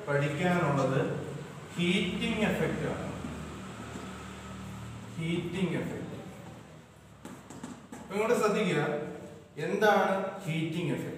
പഠിക്കാനുള്ളത് heating effect ആണ് heating effect ഇങ്ങോട്ട് ശ്രദ്ധിക്കുക എന്താണ് ഹീറ്റിംഗ് എഫക്റ്റ്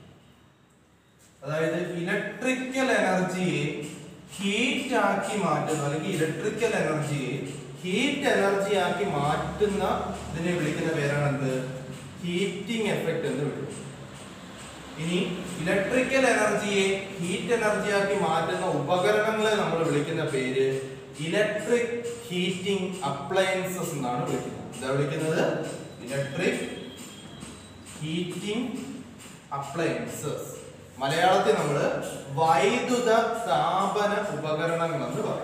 അതായത് ഇലക്ട്രിക്കൽ എനർജിയെ ഹീറ്റ് ആക്കി മാറ്റുന്ന അല്ലെങ്കിൽ ഇലക്ട്രിക്കൽ എനർജിയെ ഹീറ്റ് എനർജി ആക്കി മാറ്റുന്ന ഇതിനെ വിളിക്കുന്ന പേരാണ് എന്ത് ഹീറ്റിംഗ് എഫക്റ്റ് എന്ന് വിളിക്കും ഇനി ഇലക്ട്രിക്കൽ എനർജിയെ ഹീറ്റ് എനർജി ആക്കി മാറ്റുന്ന ഉപകരണങ്ങളെ നമ്മൾ വിളിക്കുന്ന പേര് ഇലക്ട്രിക് ഹീറ്റിംഗ് അപ്ലയൻസസ് എന്നാണ് വിളിക്കുന്നത് എന്താ വിളിക്കുന്നത് ഇലക്ട്രിക് ഹീറ്റിംഗ് അപ്ലയൻസസ് മലയാളത്തിൽ നമ്മൾ വൈദ്യുത താപന ഉപകരണങ്ങൾ എന്ന് പറയും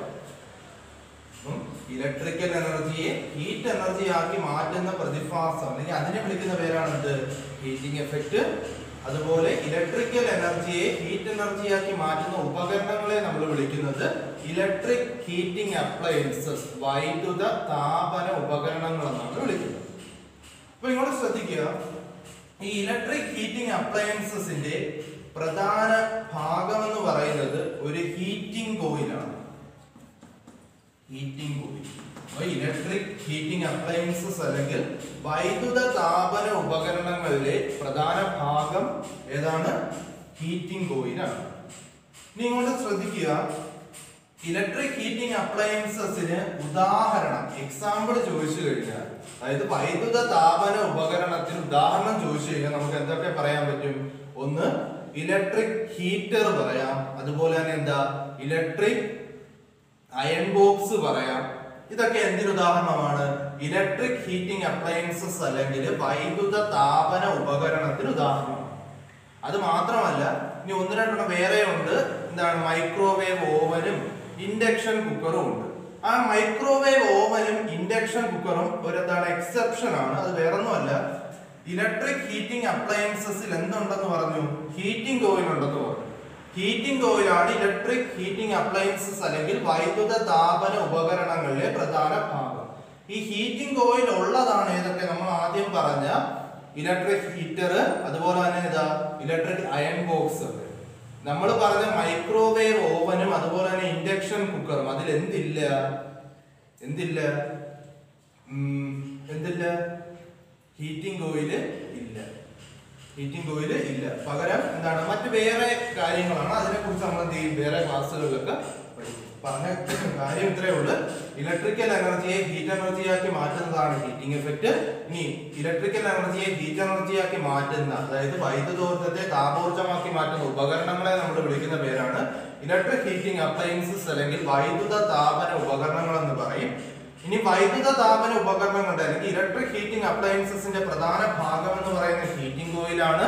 ഇലക്ട്രിക്കൽ എനർജിയെ ഹീറ്റ് എനർജി ആക്കി മാറ്റുന്ന പ്രതിഭാസം അല്ലെങ്കിൽ അതിനെ വിളിക്കുന്ന പേരാണ് എന്ത് ഹീറ്റിംഗ് എഫക്റ്റ് അതുപോലെ ഇലക്ട്രിക്കൽ എനർജിയെ ഹീറ്റ് എനർജി ആക്കി മാറ്റുന്ന ഉപകരണങ്ങളെ നമ്മൾ വിളിക്കുന്നത് ഇലക്ട്രിക് ഹീറ്റിംഗ് അപ്ലയൻസസ് വൈദ്യുത താപന ഉപകരണങ്ങൾ എന്നാണ് വിളിക്കുന്നത് അപ്പൊ ഇങ്ങോട്ട് ശ്രദ്ധിക്കുക ഈ ഇലക്ട്രിക് ഹീറ്റിംഗ് അപ്ലയൻസസിന്റെ പ്രധാന ഭാഗം എന്ന് പറയുന്നത് ഒരു ഹീറ്റിംഗ് കോയിലാണ് ഹീറ്റിംഗ് കോയിൽ അപ്പൊ ഇലക്ട്രിക് ഹീറ്റിംഗ് അപ്ലയൻസസ് അല്ലെങ്കിൽ വൈദ്യുത താപന ഉപകരണങ്ങളിലെ പ്രധാന ഭാഗം ഏതാണ് ഹീറ്റിംഗ് കോയിലാണ് ഇനി ഇങ്ങോട്ട് ശ്രദ്ധിക്കുക ഇലക്ട്രിക് ഹീറ്റിംഗ് അപ്ലയൻസസിന് ഉദാഹരണം എക്സാമ്പിൾ ചോദിച്ചു കഴിഞ്ഞാൽ അതായത് വൈദ്യുത താപന ഉപകരണത്തിന് ഉദാഹരണം ചോദിച്ചു കഴിഞ്ഞാൽ നമുക്ക് എന്തൊക്കെ പറയാൻ പറ്റും ഒന്ന് ഇലക്ട്രിക് ഹീറ്റർ പറയാം അതുപോലെ തന്നെ എന്താ ഇലക്ട്രിക് അയൺ ബോക്സ് പറയാം ഇതൊക്കെ എന്തിന് ഉദാഹരണമാണ് ഇലക്ട്രിക് ഹീറ്റിംഗ് അപ്ലയൻസസ് അല്ലെങ്കിൽ വൈദ്യുത താപന ഉപകരണത്തിന് ഉദാഹരണമാണ് അത് മാത്രമല്ല ഇനി ഒന്ന് രണ്ടെണ്ണം വേറെ ഉണ്ട് എന്താണ് മൈക്രോവേവ് ഓവനും ഇൻഡക്ഷൻ കുക്കറും ഉണ്ട് ആ മൈക്രോവേവ് ഓവനും ഇൻഡക്ഷൻ കുക്കറും ഒരു എന്താണ് എക്സെപ്ഷൻ ആണ് അത് വേറൊന്നുമല്ല ഇലക്ട്രിക് ഹീറ്റിംഗ് അപ്ലയൻസസിൽ എന്തുണ്ടെന്ന് പറഞ്ഞു ഹീറ്റിംഗ് കോയിൽ ഉണ്ടെന്ന് പറഞ്ഞു ഹീറ്റിംഗ് കോയിലാണ് ഇലക്ട്രിക് ഹീറ്റിംഗ് അപ്ലയൻസസ് അല്ലെങ്കിൽ വൈദ്യുത താപന ഉപകരണങ്ങളിലെ പ്രധാന ഭാഗം ഈ ഹീറ്റിംഗ് കോയിൽ ഉള്ളതാണ് ഏതൊക്കെ നമ്മൾ ആദ്യം പറഞ്ഞ ഇലക്ട്രിക് ഹീറ്റർ അതുപോലെ തന്നെ ഇതാ ഇലക്ട്രിക് അയൺ ബോക്സ് നമ്മൾ പറഞ്ഞ മൈക്രോവേവ് ഓവനും അതുപോലെ തന്നെ ഇൻഡക്ഷൻ കുക്കറും അതിൽ എന്തില്ല എന്തില്ല ഉം, എന്തില്ല ഹീറ്റിംഗ് കോയില് ഇല്ല ഹീറ്റിംഗ് കോയില് ഇല്ല പകരം എന്താണ് മറ്റു വേറെ കാര്യങ്ങളാണ് അതിനെ കുറിച്ച് നമ്മൾ എന്ത് ചെയ്യും വേറെ ക്ലാസ്സുകളിലൊക്കെ പഠിക്കും പറഞ്ഞ കാര്യം ഇത്രയേ ഉള്ളൂ ഇലക്ട്രിക്കൽ എനർജിയെ ഹീറ്റ് എനർജിയാക്കി മാറ്റുന്നതാണ് ഹീറ്റിംഗ് എഫക്റ്റ് ഇനി ഇലക്ട്രിക്കൽ എനർജിയെ ഹീറ്റ് എനർജിയാക്കി മാറ്റുന്ന അതായത് വൈദ്യുതോർജ്ജത്തെ താപോർജ്ജമാക്കി മാറ്റുന്ന ഉപകരണങ്ങളെ നമ്മൾ വിളിക്കുന്ന പേരാണ് ഇലക്ട്രിക് ഹീറ്റിംഗ് അപ്ലയൻസസ് അല്ലെങ്കിൽ വൈദ്യുത താപന ഉപകരണങ്ങൾ എന്ന് പറയും ഇനി വൈദ്യുത താപന ഉപകരണങ്ങളുടെ അല്ലെങ്കിൽ ഇലക്ട്രിക് ഹീറ്റിംഗ് അപ്ലയൻസസിന്റെ പ്രധാന ഭാഗം എന്ന് പറയുന്ന ഹീറ്റിംഗ് കോയിലാണ്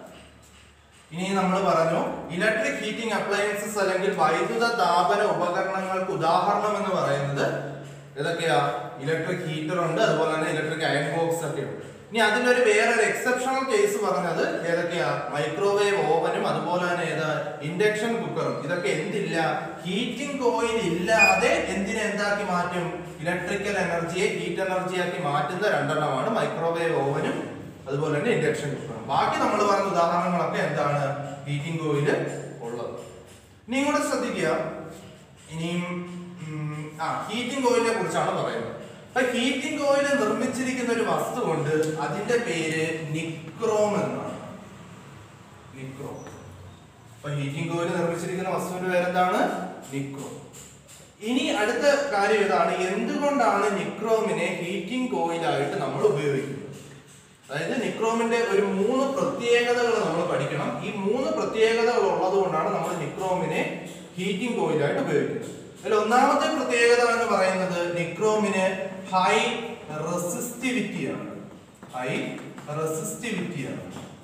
ഇനി നമ്മൾ പറഞ്ഞു ഇലക്ട്രിക് ഹീറ്റിംഗ് അപ്ലയൻസസ് അല്ലെങ്കിൽ വൈദ്യുത താപന ഉപകരണങ്ങൾക്ക് ഉദാഹരണം എന്ന് പറയുന്നത് ഏതൊക്കെയാ ഇലക്ട്രിക് ഹീറ്റർ ഉണ്ട് അതുപോലെ തന്നെ ഇലക്ട്രിക് അയൺ ബോക്സ് ഒക്കെ ഉണ്ട് ഇനി അതിലൊരു വേറൊരു എക്സെപ്ഷണൽ കേസ് പറഞ്ഞത് ഏതൊക്കെയാ മൈക്രോവേവ് ഓവനും അതുപോലെ തന്നെ ഏതാ ഇൻഡക്ഷൻ കുക്കറും ഇതൊക്കെ എന്തില്ല ഹീറ്റിംഗ് കോയിൽ ഇല്ലാതെ എന്തിനെ എന്താക്കി മാറ്റും ഇലക്ട്രിക്കൽ എനർജിയെ ഹീറ്റ് എനർജിയാക്കി മാറ്റുന്ന രണ്ടെണ്ണമാണ് മൈക്രോവേവ് ഓവനും അതുപോലെ തന്നെ ഇൻഡക്ഷൻ കുക്കറും ബാക്കി നമ്മൾ പറഞ്ഞ ഉദാഹരണങ്ങളൊക്കെ എന്താണ് ഹീറ്റിംഗ് കോയിൽ ഉള്ളത് ഇനി ഇങ്ങോട്ട് ശ്രദ്ധിക്കുക ഇനിയും ഉം, ആ ഹീറ്റിംഗ് കോയിലിനെ കുറിച്ചാണ് പറയുന്നത് അപ്പൊ ഹീറ്റിംഗ് കോയിൽ നിർമ്മിച്ചിരിക്കുന്ന ഒരു വസ്തു കൊണ്ട് അതിന്റെ പേര് നിക്രോം എന്നാണ് നിക്രോം അപ്പൊ ഹീറ്റിംഗ് കോയിൽ നിർമ്മിച്ചിരിക്കുന്ന വസ്തുവിന്റെ പേരെന്താണ് നിക്രോം ഇനി അടുത്ത കാര്യം ഇതാണ് എന്തുകൊണ്ടാണ് നിക്രോമിനെ ഹീറ്റിംഗ് കോയിലായിട്ട് നമ്മൾ ഉപയോഗിക്കുന്നത് അതായത് നിക്രോമിന്റെ ഒരു മൂന്ന് പ്രത്യേകതകൾ നമ്മൾ പഠിക്കണം ഈ മൂന്ന് പ്രത്യേകതകൾ ഉള്ളത് കൊണ്ടാണ് നമ്മൾ നിക്രോമിനെ ഹീറ്റിംഗ് കോയിലായിട്ട് ഉപയോഗിക്കുന്നത് അതിൽ ഒന്നാമത്തെ പ്രത്യേകത എന്ന് പറയുന്നത് നിക്രോമിന് ഹൈ റെസിസ്റ്റിവിറ്റി ആണ് ഹൈ റെസിസ്റ്റിവിറ്റി ആണ്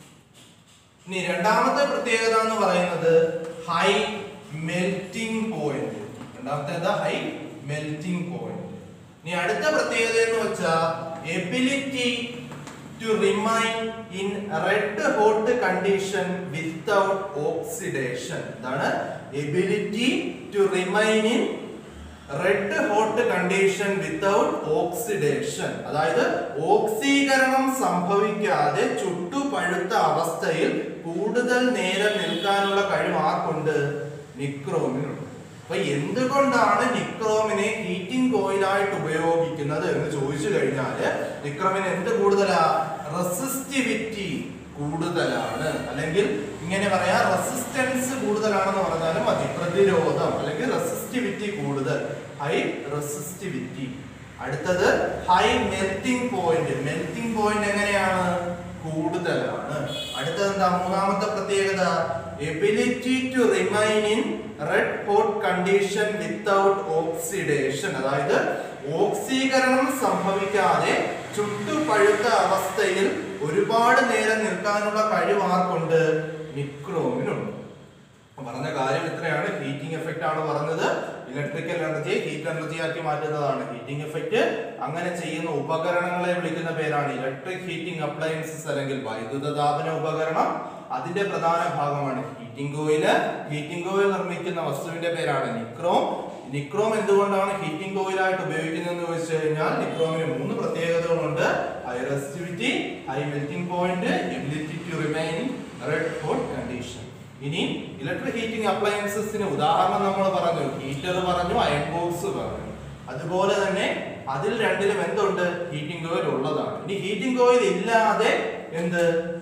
ഇനി രണ്ടാമത്തെ പ്രത്യേകത എന്ന് പറയുന്നത് ഹൈ മെൽറ്റിംഗ് പോയിന്റ് രണ്ടാമത്തെ എന്താ ഹൈ മെൽറ്റിംഗ് പോയിന്റ് ഇനി അടുത്ത പ്രത്യേകത എന്ന് വെച്ചാൽ ability to remain in red hot condition without oxidation എന്താണ് ability to remain in red hot condition without oxidation അതായത് ഓക്സീകരണം സംഭവിക്കാതെ ചുട്ടുപഴുത്ത അവസ്ഥയിൽ കൂടുതൽ നേരം നിൽക്കാനുള്ള കഴിവ് ആർക്കുണ്ട് നിക്രോമിനുള്ളത് അപ്പൊ എന്തുകൊണ്ടാണ് നിക്രോമിനെ ഹീറ്റിംഗ് കോയിലായിട്ട് ഉപയോഗിക്കുന്നത് എന്ന് ചോദിച്ചു കഴിഞ്ഞാല് നിക്രോമിന് എന്ത് കൂടുതലാ റെസിസ്റ്റിവിറ്റി കൂടുതലാണ് അല്ലെങ്കിൽ ഇങ്ങനെ പറയാ റെസിസ്റ്റൻസ് കൂടുതലാണെന്ന് പറഞ്ഞാലും മതി പ്രതിരോധം അല്ലെങ്കിൽ റെസിസ്റ്റിവിറ്റി കൂടുതൽ ഹൈ റെസിസ്റ്റിവിറ്റി അടുത്തത് high melting point melting point എങ്ങനെയാണ് കൂടുതലാണ് അടുത്തത് എന്താ മൂന്നാമത്തെ പ്രത്യേകത ability to remain in red hot condition without oxidation അതായത് ഓക്സീകരണം സംഭവിക്കാതെ ചുട്ടുപഴുത്ത അവസ്ഥയിൽ ഒരുപാട് നേരം നിൽക്കാനുള്ള കഴിവ് ആർക്കുണ്ട് നിക്രോമിനുണ്ട് പറഞ്ഞ കാര്യം ഇത്രയാണ് ഹീറ്റിംഗ് എഫക്റ്റ് ആണ് പറഞ്ഞത് ഇലക്ട്രിക്കൽ എനർജി ഹീറ്റ് എനർജി ആക്കി മാറ്റുന്നതാണ് ഹീറ്റിംഗ് എഫക്റ്റ് അങ്ങനെ ചെയ്യുന്ന ഉപകരണങ്ങളെ വിളിക്കുന്ന പേരാണ് ഇലക്ട്രിക് ഹീറ്റിംഗ് അപ്ലയൻസസ് അല്ലെങ്കിൽ വൈദ്യുത താപന ഉപകരണം അതിന്റെ പ്രധാന ഭാഗമാണ് ഹീറ്റിംഗ് കോയില് ഹീറ്റിംഗ് കോയിൽ നിർമ്മിക്കുന്ന വസ്തുവിന്റെ പേരാണ് നിക്രോം നിക്രോം എന്തുകൊണ്ടാണ് ഹീറ്റിംഗ് കോയിലായിട്ട് ഉപയോഗിക്കുന്നതെന്ന് ചോദിച്ചു കഴിഞ്ഞാൽ നിക്രോമിന് മൂന്ന് പ്രത്യേകതകളുണ്ട് high resistivity high melting point ability to remain red hot condition ഇനി ഇലക്ട്രിക് ഹീറ്റിംഗ് അപ്ലയൻസസിന് ഉദാഹരണം നമ്മൾ പറഞ്ഞു ഹീറ്റർ പറഞ്ഞു അയൺ ബോക്സ് പറഞ്ഞു അതുപോലെ തന്നെ അതിൽ രണ്ടിലും എന്തുണ്ട് ഹീറ്റിംഗ് കോയിൽ ഉള്ളതാണ് ഇനി ഹീറ്റിംഗ് കോയിൽ ഇല്ലാതെ എന്ത്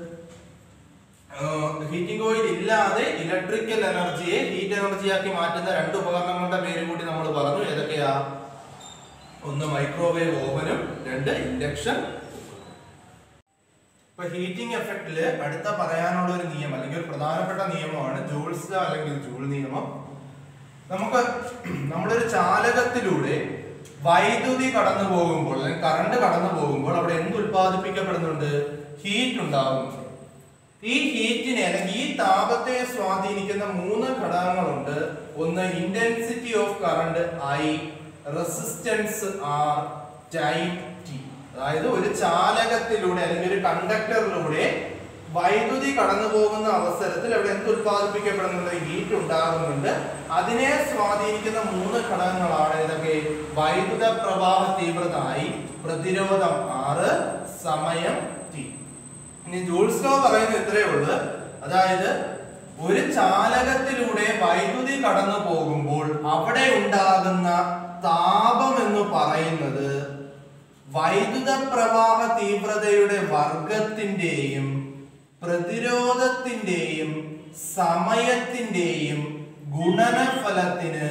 ഹീറ്റിംഗ് കോയിൽ ഇല്ലാതെ ഇലക്ട്രിക്കൽ എനർജിയെ ഹീറ്റ് എനർജിയാക്കി മാറ്റുന്ന രണ്ട് ഉപകരണങ്ങളുടെ പേര് കൂടി നമ്മൾ പറഞ്ഞു ഏതൊക്കെയാ ഒന്ന് മൈക്രോവേവ് ഓവനും രണ്ട് ഇൻഡക്ഷൻ ഇപ്പൊ ഹീറ്റിംഗ് എഫക്റ്റില് അടുത്ത പറയാനുള്ള ഒരു നിയമം അല്ലെങ്കിൽ ഒരു പ്രധാനപ്പെട്ട നിയമമാണ് ജൂൾസ് law അല്ലെങ്കിൽ ജൂൾ നിയമം നമുക്ക് നമ്മളൊരു ചാലകത്തിലൂടെ വൈദ്യുതി കടന്നു പോകുമ്പോൾ അല്ലെങ്കിൽ കറണ്ട് കടന്നു പോകുമ്പോൾ അവിടെ എന്ത് ഉത്പാദിപ്പിക്കപ്പെടുന്നുണ്ട് ഹീറ്റ് ഉണ്ടാകുന്നുണ്ട് ഈ ഹീറ്റിനെ അല്ലെങ്കിൽ ഈ താപത്തെ സ്വാധീനിക്കുന്ന മൂന്ന് ഘടകങ്ങളുണ്ട് ഒന്ന് intensity of current I resistance R time T അതായത് ഒരു ചാലകത്തിലൂടെ അല്ലെങ്കിൽ ഒരു കണ്ടക്ടറിലൂടെ വൈദ്യുതി കടന്നു പോകുന്ന അവസരത്തിൽ അവിടെ എന്ത് ഉത്പാദിപ്പിക്കപ്പെടുന്നുണ്ട് ഹീറ്റ് ഉണ്ടാകുന്നുണ്ട് അതിനെ സ്വാധീനിക്കുന്ന മൂന്ന് ഘടകങ്ങളാണ് ഇതൊക്കെ വൈദ്യുത പ്രവാഹ തീവ്രത ഐ പ്രതിരോധം ആറ് സമയം ടി ഇനി ജൂൾസ് ലോ പറയുന്നത് ഇത്രയേ ഉള്ളൂ അതായത് ഒരു ചാലകത്തിലൂടെ വൈദ്യുതി കടന്നു പോകുമ്പോൾ അവിടെ ഉണ്ടാകുന്ന താപം എന്ന് പറയുന്നത് വൈദ്യുത പ്രവാഹ തീവ്രതയുടെ വർഗത്തിന്റെയും പ്രതിരോധത്തിന്റെയും സമയത്തിന്റെയും ഗുണനഫലത്തിന്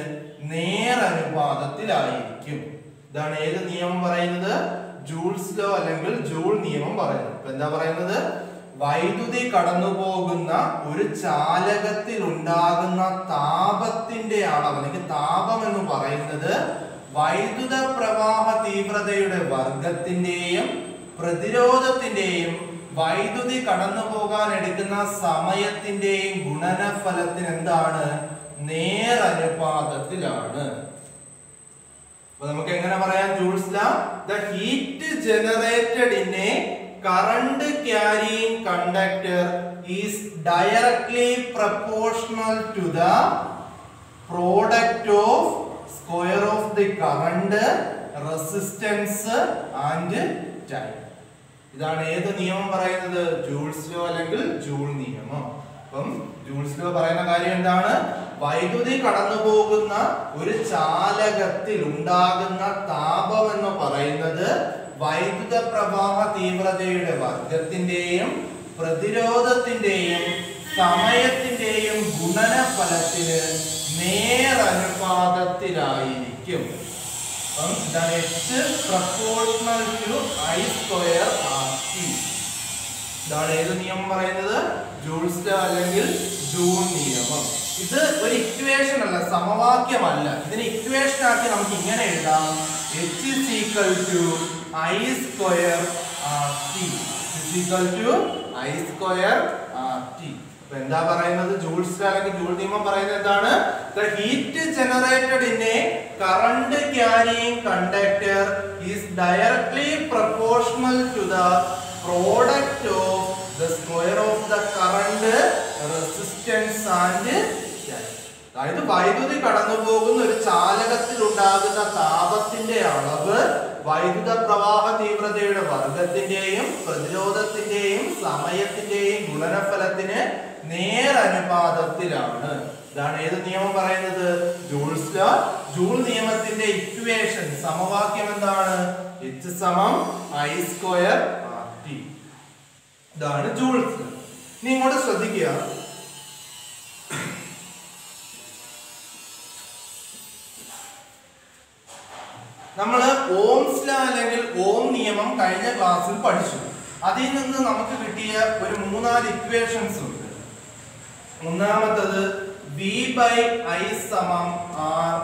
നേരനുപാതത്തിലായിരിക്കും ഇതാണ് ഏത് നിയമം പറയുന്നത് ജൂൾസ് ലോ അല്ലെങ്കിൽ ജൂൾ നിയമം പറയുന്നത് ഇപ്പൊ എന്താ പറയുന്നത് വൈദ്യുതി കടന്നു പോകുന്ന ഒരു ചാലകത്തിൽ ഉണ്ടാകുന്ന താപത്തിന്റെ അളവ് അല്ലെങ്കിൽ താപം എന്ന് പറയുന്നത് വൈദ്യുത പ്രവാഹ തീവ്രതയുടെ വർഗത്തിന്റെയും പ്രതിരോധത്തിന്റെയും വൈദ്യുതി കടന്നു പോകാൻ എടുക്കുന്ന സമയത്തിന്റെയും ഗുണനഫലത്തിന് എന്താണ് നേരനുപാതത്തിലാണ് അപ്പൊ നമുക്ക് എങ്ങനെ പറയാം Joule's law the heat generated in a current carrying conductor is directly proportional to the product of square of the current resistance and time ഇതാണ് ഏത് നിയമം പറയുന്നത് ജൂൾസ് ലോ അല്ലെങ്കിൽ ജൂൾ നിയമം അപ്പം ജൂൾസ് ലോ പറയുന്ന കാര്യം എന്താണ് വൈദ്യുതി കടന്നു പോകുന്ന ഒരു ചാലകത്തിൽ ഉണ്ടാകുന്ന താപം എന്ന് പറയുന്നത് വൈദ്യുത പ്രവാഹ തീവ്രതയുടെ വർഗത്തിന്റെയും പ്രതിരോധത്തിന്റെയും സമയത്തിന്റെയും ഗുണനഫലത്തിന് നേരനുപാതത്തിലായിരിക്കും അപ്പം ഇതാണ് H proportional to I square R T ഇതാണ് ഏത് നിയമം പറയുന്നത് ജൂൾസ് law അല്ലെങ്കിൽ ജൂൾ നിയമം ഇത് ഒരു ഇക്വേഷൻ അല്ല സമവാക്യമല്ല ഇതിനെ ഇക്വേഷൻ ആക്കി നമുക്ക് ഇങ്ങനെ എഴുതാം H is equal to I square R T equal to I square R T അപ്പൊ എന്താ പറയുന്നത് ജൂൾസ് law അല്ലെങ്കിൽ ജൂൾ നിയമം പറയുന്നത് എന്താണ് the heat generated in a current carrying conductor is directly proportional to the product of the square of the current resistance and അതായത് വൈദ്യുതി കടന്നു പോകുന്ന ഒരു ചാലകത്തിൽ ഉണ്ടാകുന്ന താപത്തിന്റെ അളവ് വൈദ്യുത പ്രവാഹ തീവ്രതയുടെ വർഗത്തിന്റെയും പ്രതിരോധത്തിന്റെയും സമയത്തിന്റെയും ഗുണനഫലത്തിന് നേരനുപാതത്തിലാണ് ഇതാണ് ഏത് നിയമം പറയുന്നത് ജൂൾസ് ലോ ജൂൾ നിയമത്തിന്റെ ഇക്വേഷൻ സമവാക്യം എന്താണ് എച്ച് സമം ഐ സ്ക്വയർ ആർ ടി ഇതാണ് ജൂൾസ് ലോ ഇനി ഇങ്ങോട്ട് ശ്രദ്ധിക്കുക നമ്മൾ ഓംസ് ലോ അല്ലെങ്കിൽ ഓം നിയമം കഴിഞ്ഞ ക്ലാസ്സിൽ പഠിച്ചു അതിൽ നിന്ന് നമുക്ക് കിട്ടിയ ഒരു മൂന്നാല് ഇക്വേഷൻസ് ഉണ്ട് ഒന്നാമത്തത് വി ബൈ ഐ സമം ആർ